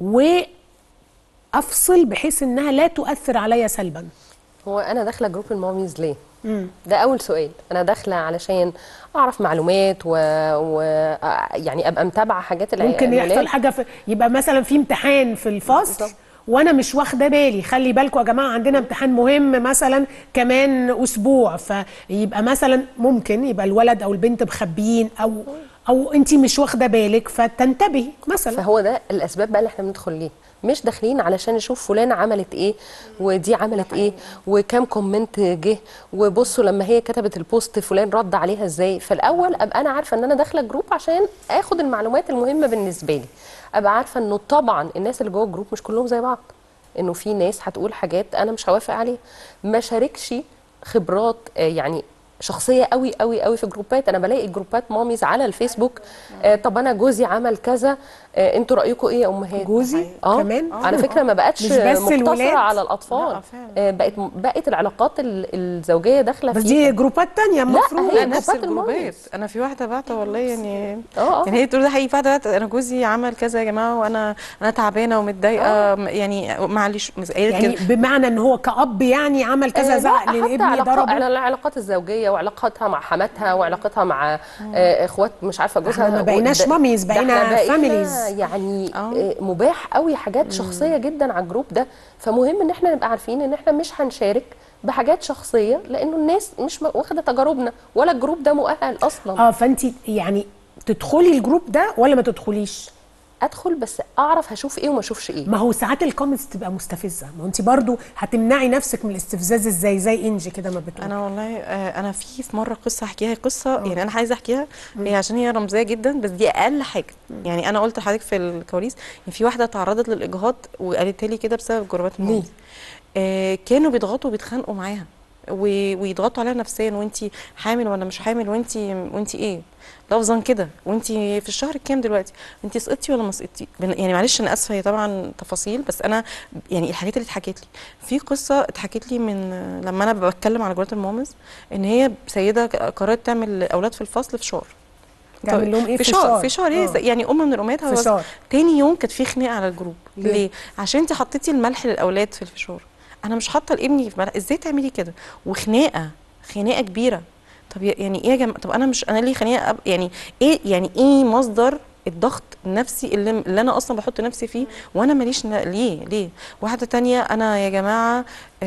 Speaker 1: وافصل بحيث انها لا تؤثر عليا سلبا
Speaker 3: هو انا داخله جروب الماميز ليه ده اول سؤال انا داخله علشان اعرف معلومات و... و... آه، يعني ابقى متابعه حاجات الع-
Speaker 1: ممكن
Speaker 3: الولاد.
Speaker 1: يحصل حاجه في يبقى مثلا في امتحان في الفصل
Speaker 3: بالظبط.
Speaker 1: وانا مش واخده بالي خلي بالكم يا جماعه عندنا امتحان مهم مثلا كمان اسبوع فيبقى مثلا ممكن يبقى الولد او البنت مخبيين او او انت مش واخده بالك فتنتبهي مثلا
Speaker 3: فهو ده الاسباب بقى اللي احنا بندخل ليه مش داخلين علشان نشوف فلانه عملت ايه ودي عملت ايه وكام كومنت جه وبصوا لما هي كتبت البوست فلان رد عليها ازاي فالاول ابقى انا عارفه ان انا داخله جروب عشان اخد المعلومات المهمه بالنسبه لي ابقى عارفه انه طبعا الناس اللي جوه الجروب مش كلهم زي بعض انه في ناس هتقول حاجات انا مش هوافق عليها ما شاركش خبرات آه، يعني شخصيه قوي قوي قوي في جروبات انا بلاقي جروبات ماميز على الفيسبوك آه طب انا جوزي عمل كذا آه انتوا رايكم ايه يا امهات
Speaker 1: جوزي
Speaker 3: اه
Speaker 1: كمان
Speaker 3: على فكره ما بقتش
Speaker 1: مش بس
Speaker 3: مقتصره
Speaker 1: الولاد.
Speaker 3: على الاطفال
Speaker 4: لا، فعلا.
Speaker 3: آه بقت بقت العلاقات ال- الزوجيه داخله
Speaker 1: بس
Speaker 3: فيها
Speaker 1: دي جروبات تانية المفروض
Speaker 3: هي
Speaker 4: لا نفس
Speaker 3: جروبات
Speaker 4: الجروبات
Speaker 3: الماميز.
Speaker 4: انا في واحده بعتها والله يعني
Speaker 3: اه اه
Speaker 4: يعني هي تقول ده حقيقي واحده بعتت انا جوزي عمل كذا يا جماعه وانا انا تعبانه ومتضايقه م- يعني معلش قالت
Speaker 1: يعني
Speaker 4: كده
Speaker 1: بمعنى ان هو كأب يعني عمل كذا
Speaker 3: آه،
Speaker 1: زعق
Speaker 3: لا، حتى
Speaker 1: لابني
Speaker 3: علاقات
Speaker 1: ضربه
Speaker 3: العلاقات الزوجيه وعلاقتها مع حماتها وعلاقتها مع آه، اخوات مش عارفه جوزها
Speaker 1: احنا ما بقيناش
Speaker 3: ده-
Speaker 1: ماميز،
Speaker 3: ده
Speaker 1: بقينا
Speaker 3: احنا بقينا
Speaker 1: families.
Speaker 3: يعني
Speaker 4: آه.
Speaker 3: آه، مباح قوي حاجات شخصيه جدا على الجروب ده فمهم ان احنا نبقى عارفين ان احنا مش هنشارك بحاجات شخصيه لانه الناس مش م- واخده تجاربنا ولا الجروب ده مؤهل اصلا
Speaker 1: اه فانت يعني تدخلي الجروب ده ولا ما تدخليش
Speaker 3: ادخل بس اعرف هشوف ايه وما اشوفش ايه
Speaker 1: ما هو ساعات الكومنتس تبقى مستفزه ما هو انت برضو هتمنعي نفسك من الاستفزاز ازاي زي انجي كده ما بتقول
Speaker 4: انا والله آه، انا في في مره قصه احكيها هي قصه يعني انا عايزه احكيها هي عشان هي رمزيه جدا بس دي اقل حاجه يعني انا قلت لحضرتك في الكواليس ان في واحده تعرضت للاجهاض وقالت لي كده بسبب جربات الموت آه كانوا بيضغطوا وبيتخانقوا معاها و- ويضغطوا عليها نفسيا وانت حامل ولا مش حامل وانت وانت ايه لفظا كده وانت في الشهر الكام دلوقتي انت سقطتي ولا ما سقطتي بن- يعني معلش انا اسفه هي طبعا تفاصيل بس انا يعني الحاجات اللي اتحكت لي في قصه اتحكت لي من لما انا بتكلم على جرات المامز ان هي سيده قررت تعمل اولاد في الفصل في شهر
Speaker 1: تعمل لهم ايه
Speaker 4: في
Speaker 1: في
Speaker 4: شهر
Speaker 1: الشهر؟
Speaker 4: في شهر هي
Speaker 1: آه.
Speaker 4: يعني ام من الامهات
Speaker 1: في
Speaker 4: هو-
Speaker 1: شهر.
Speaker 4: تاني يوم كانت في خناقه على الجروب
Speaker 1: ليه؟
Speaker 4: ليه عشان انت حطيتي الملح للاولاد في الفشار انا مش حاطه لابني في ملح ازاي تعملي كده وخناقه خناقه كبيره طب يا- يعني ايه يا جماعه طب انا مش انا ليه خناقه أب- يعني ايه يعني ايه مصدر الضغط النفسي اللي, اللي انا اصلا بحط نفسي فيه وانا ماليش ن... ليه ليه واحده تانية انا يا جماعه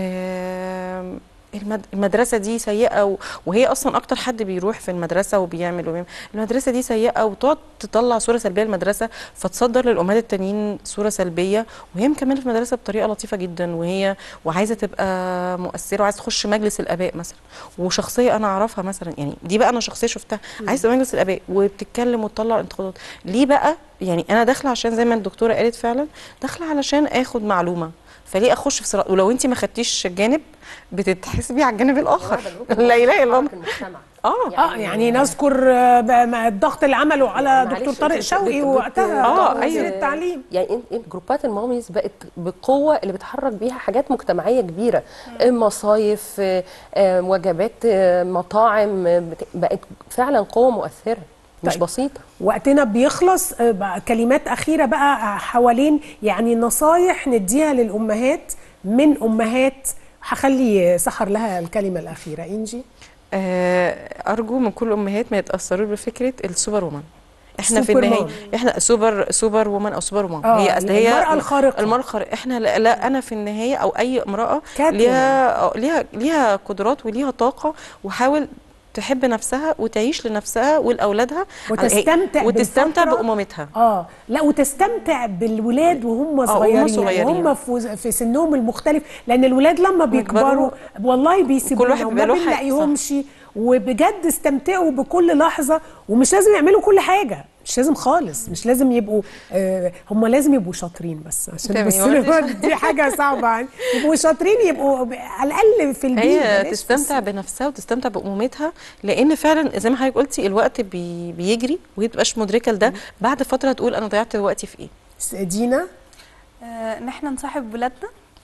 Speaker 4: آم، المد... المدرسه دي سيئه و... وهي اصلا اكتر حد بيروح في المدرسه وبيعمل وبيعمل المدرسه دي سيئه وتقعد تطلع صوره سلبيه للمدرسه فتصدر للامهات التانيين صوره سلبيه وهي مكمله في المدرسه بطريقه لطيفه جدا وهي وعايزه تبقى مؤثره وعايزه تخش مجلس الاباء مثلا وشخصيه انا اعرفها مثلا يعني دي بقى انا شخصيه شفتها عايزه تبقى مجلس الاباء وبتتكلم وتطلع انتقادات ليه بقى يعني انا داخله عشان زي ما الدكتوره قالت فعلا داخله علشان اخد معلومه فليه اخش في صراع ولو انت ما خدتيش جانب بتتحسبي على الجانب الاخر لا اله الا الله
Speaker 3: المجتمع
Speaker 4: اه
Speaker 1: اه يعني نذكر آه، بقى مع الضغط اللي عمله على
Speaker 3: معلش،
Speaker 1: دكتور طارق
Speaker 3: انت
Speaker 1: شوقي
Speaker 3: بت- بت-
Speaker 1: وقتها
Speaker 4: آه،
Speaker 1: وزير
Speaker 4: أيوة.
Speaker 1: التعليم
Speaker 3: يعني إن- إن جروبات الماميز بقت بقوه اللي بتحرك بيها حاجات مجتمعيه كبيره مصايف آه، آه، وجبات آه، مطاعم آه، بت- بقت فعلا قوه مؤثره مش
Speaker 1: طيب.
Speaker 3: بسيطه
Speaker 1: وقتنا بيخلص آه، بقى كلمات أخيرة بقى حوالين يعني نصايح نديها للأمهات من أمهات هخلي سحر لها الكلمة الأخيرة إنجي
Speaker 4: آه، ارجو من كل الامهات ما يتاثروش بفكره السوبر وومن احنا في
Speaker 1: السوبر
Speaker 4: النهايه
Speaker 1: مان.
Speaker 4: احنا سوبر سوبر وومن او سوبر وومن
Speaker 1: آه،
Speaker 4: هي اصل هي
Speaker 1: المرأة الخارقة.
Speaker 4: المراه الخارقه احنا لا, لا انا في النهايه او اي امراه
Speaker 1: كاتب.
Speaker 4: ليها آه، ليها ليها قدرات وليها طاقه وحاول تحب نفسها وتعيش لنفسها ولاولادها
Speaker 1: وتستمتع
Speaker 4: وتستمتع
Speaker 1: بالفترة.
Speaker 4: بامومتها
Speaker 1: اه لا وتستمتع بالولاد وهم
Speaker 4: وهم
Speaker 1: صغيرين,
Speaker 4: صغيرين.
Speaker 1: وهم في, في سنهم المختلف لان الولاد لما بيكبروا والله بيسيبونا
Speaker 4: واحد
Speaker 1: وما
Speaker 4: بيبقى له حق،
Speaker 1: بنلاقيهمش وبجد استمتعوا بكل لحظه ومش لازم يعملوا كل حاجه مش لازم خالص مش لازم يبقوا آه هم لازم يبقوا شاطرين بس عشان
Speaker 4: تمام،
Speaker 1: بس
Speaker 4: ما
Speaker 1: دي حاجه صعبه يعني يبقوا شاطرين يبقوا ب- على الاقل في البيت
Speaker 4: هي
Speaker 1: بلاش في
Speaker 4: تستمتع بنفسها وتستمتع بامومتها لان فعلا زي ما حضرتك قلتي الوقت بي بيجري وهي بتبقاش مدركه لده بعد فتره تقول انا ضيعت وقتي في ايه
Speaker 1: الس- دينا
Speaker 2: آه، ان احنا نصاحب ولادنا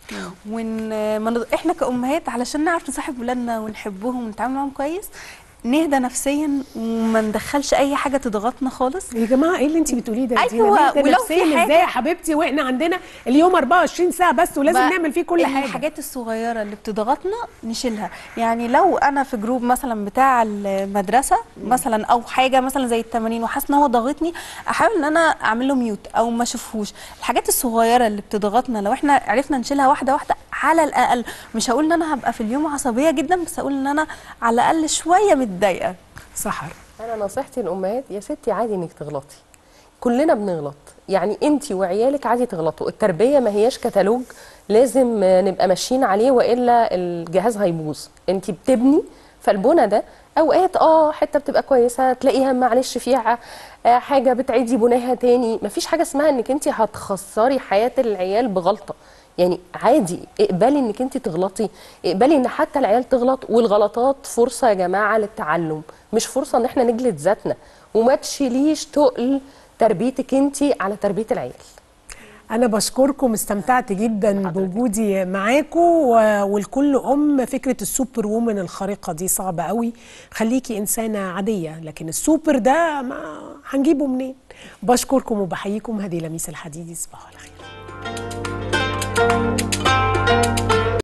Speaker 2: وان ما نض- احنا كامهات علشان نعرف نصاحب ولادنا ونحبهم ونتعامل معاهم كويس نهدى نفسيا وما ندخلش اي حاجه تضغطنا خالص
Speaker 1: يا جماعه ايه اللي انت بتقوليه ده يا
Speaker 2: أيوة،
Speaker 1: دينا ليه ده
Speaker 2: ولو في
Speaker 1: نفسيا
Speaker 2: حاجة-
Speaker 1: ازاي يا حبيبتي واحنا عندنا اليوم 24 ساعه بس ولازم
Speaker 2: ما
Speaker 1: نعمل فيه كل حاجه
Speaker 2: الحاجات الصغيره اللي بتضغطنا نشيلها يعني لو انا في جروب مثلا بتاع المدرسه مثلا او حاجه مثلا زي التمارين وحاسه ان هو ضاغطني احاول ان انا اعمل له ميوت او ما اشوفهوش الحاجات الصغيره اللي بتضغطنا لو احنا عرفنا نشيلها واحده واحده على الاقل مش هقول ان انا هبقى في اليوم عصبيه جدا بس هقول ان انا على الاقل شويه متضايقه
Speaker 1: سحر
Speaker 3: انا نصيحتي للامهات يا ستي عادي انك تغلطي كلنا بنغلط يعني انت وعيالك عادي تغلطوا التربيه ما هياش كتالوج لازم آه، نبقى ماشيين عليه والا الجهاز هيبوظ انت بتبني فالبنى ده اوقات اه حته بتبقى كويسه تلاقيها معلش فيها آه، حاجه بتعيدي بناها تاني مفيش حاجه اسمها انك انت هتخسري حياه العيال بغلطه يعني عادي اقبلي انك انت تغلطي اقبلي ان حتى العيال تغلط والغلطات فرصه يا جماعه للتعلم مش فرصه ان احنا نجلد ذاتنا وما تشيليش تقل تربيتك انت على تربيه العيال
Speaker 1: انا بشكركم استمتعت جدا بوجودي معاكم و- ولكل ام فكره السوبر وومن الخارقه دي صعبه قوي خليكي انسانه عاديه لكن السوبر ده ما هنجيبه منين بشكركم وبحييكم هذه لميس الحديدي صباح الخير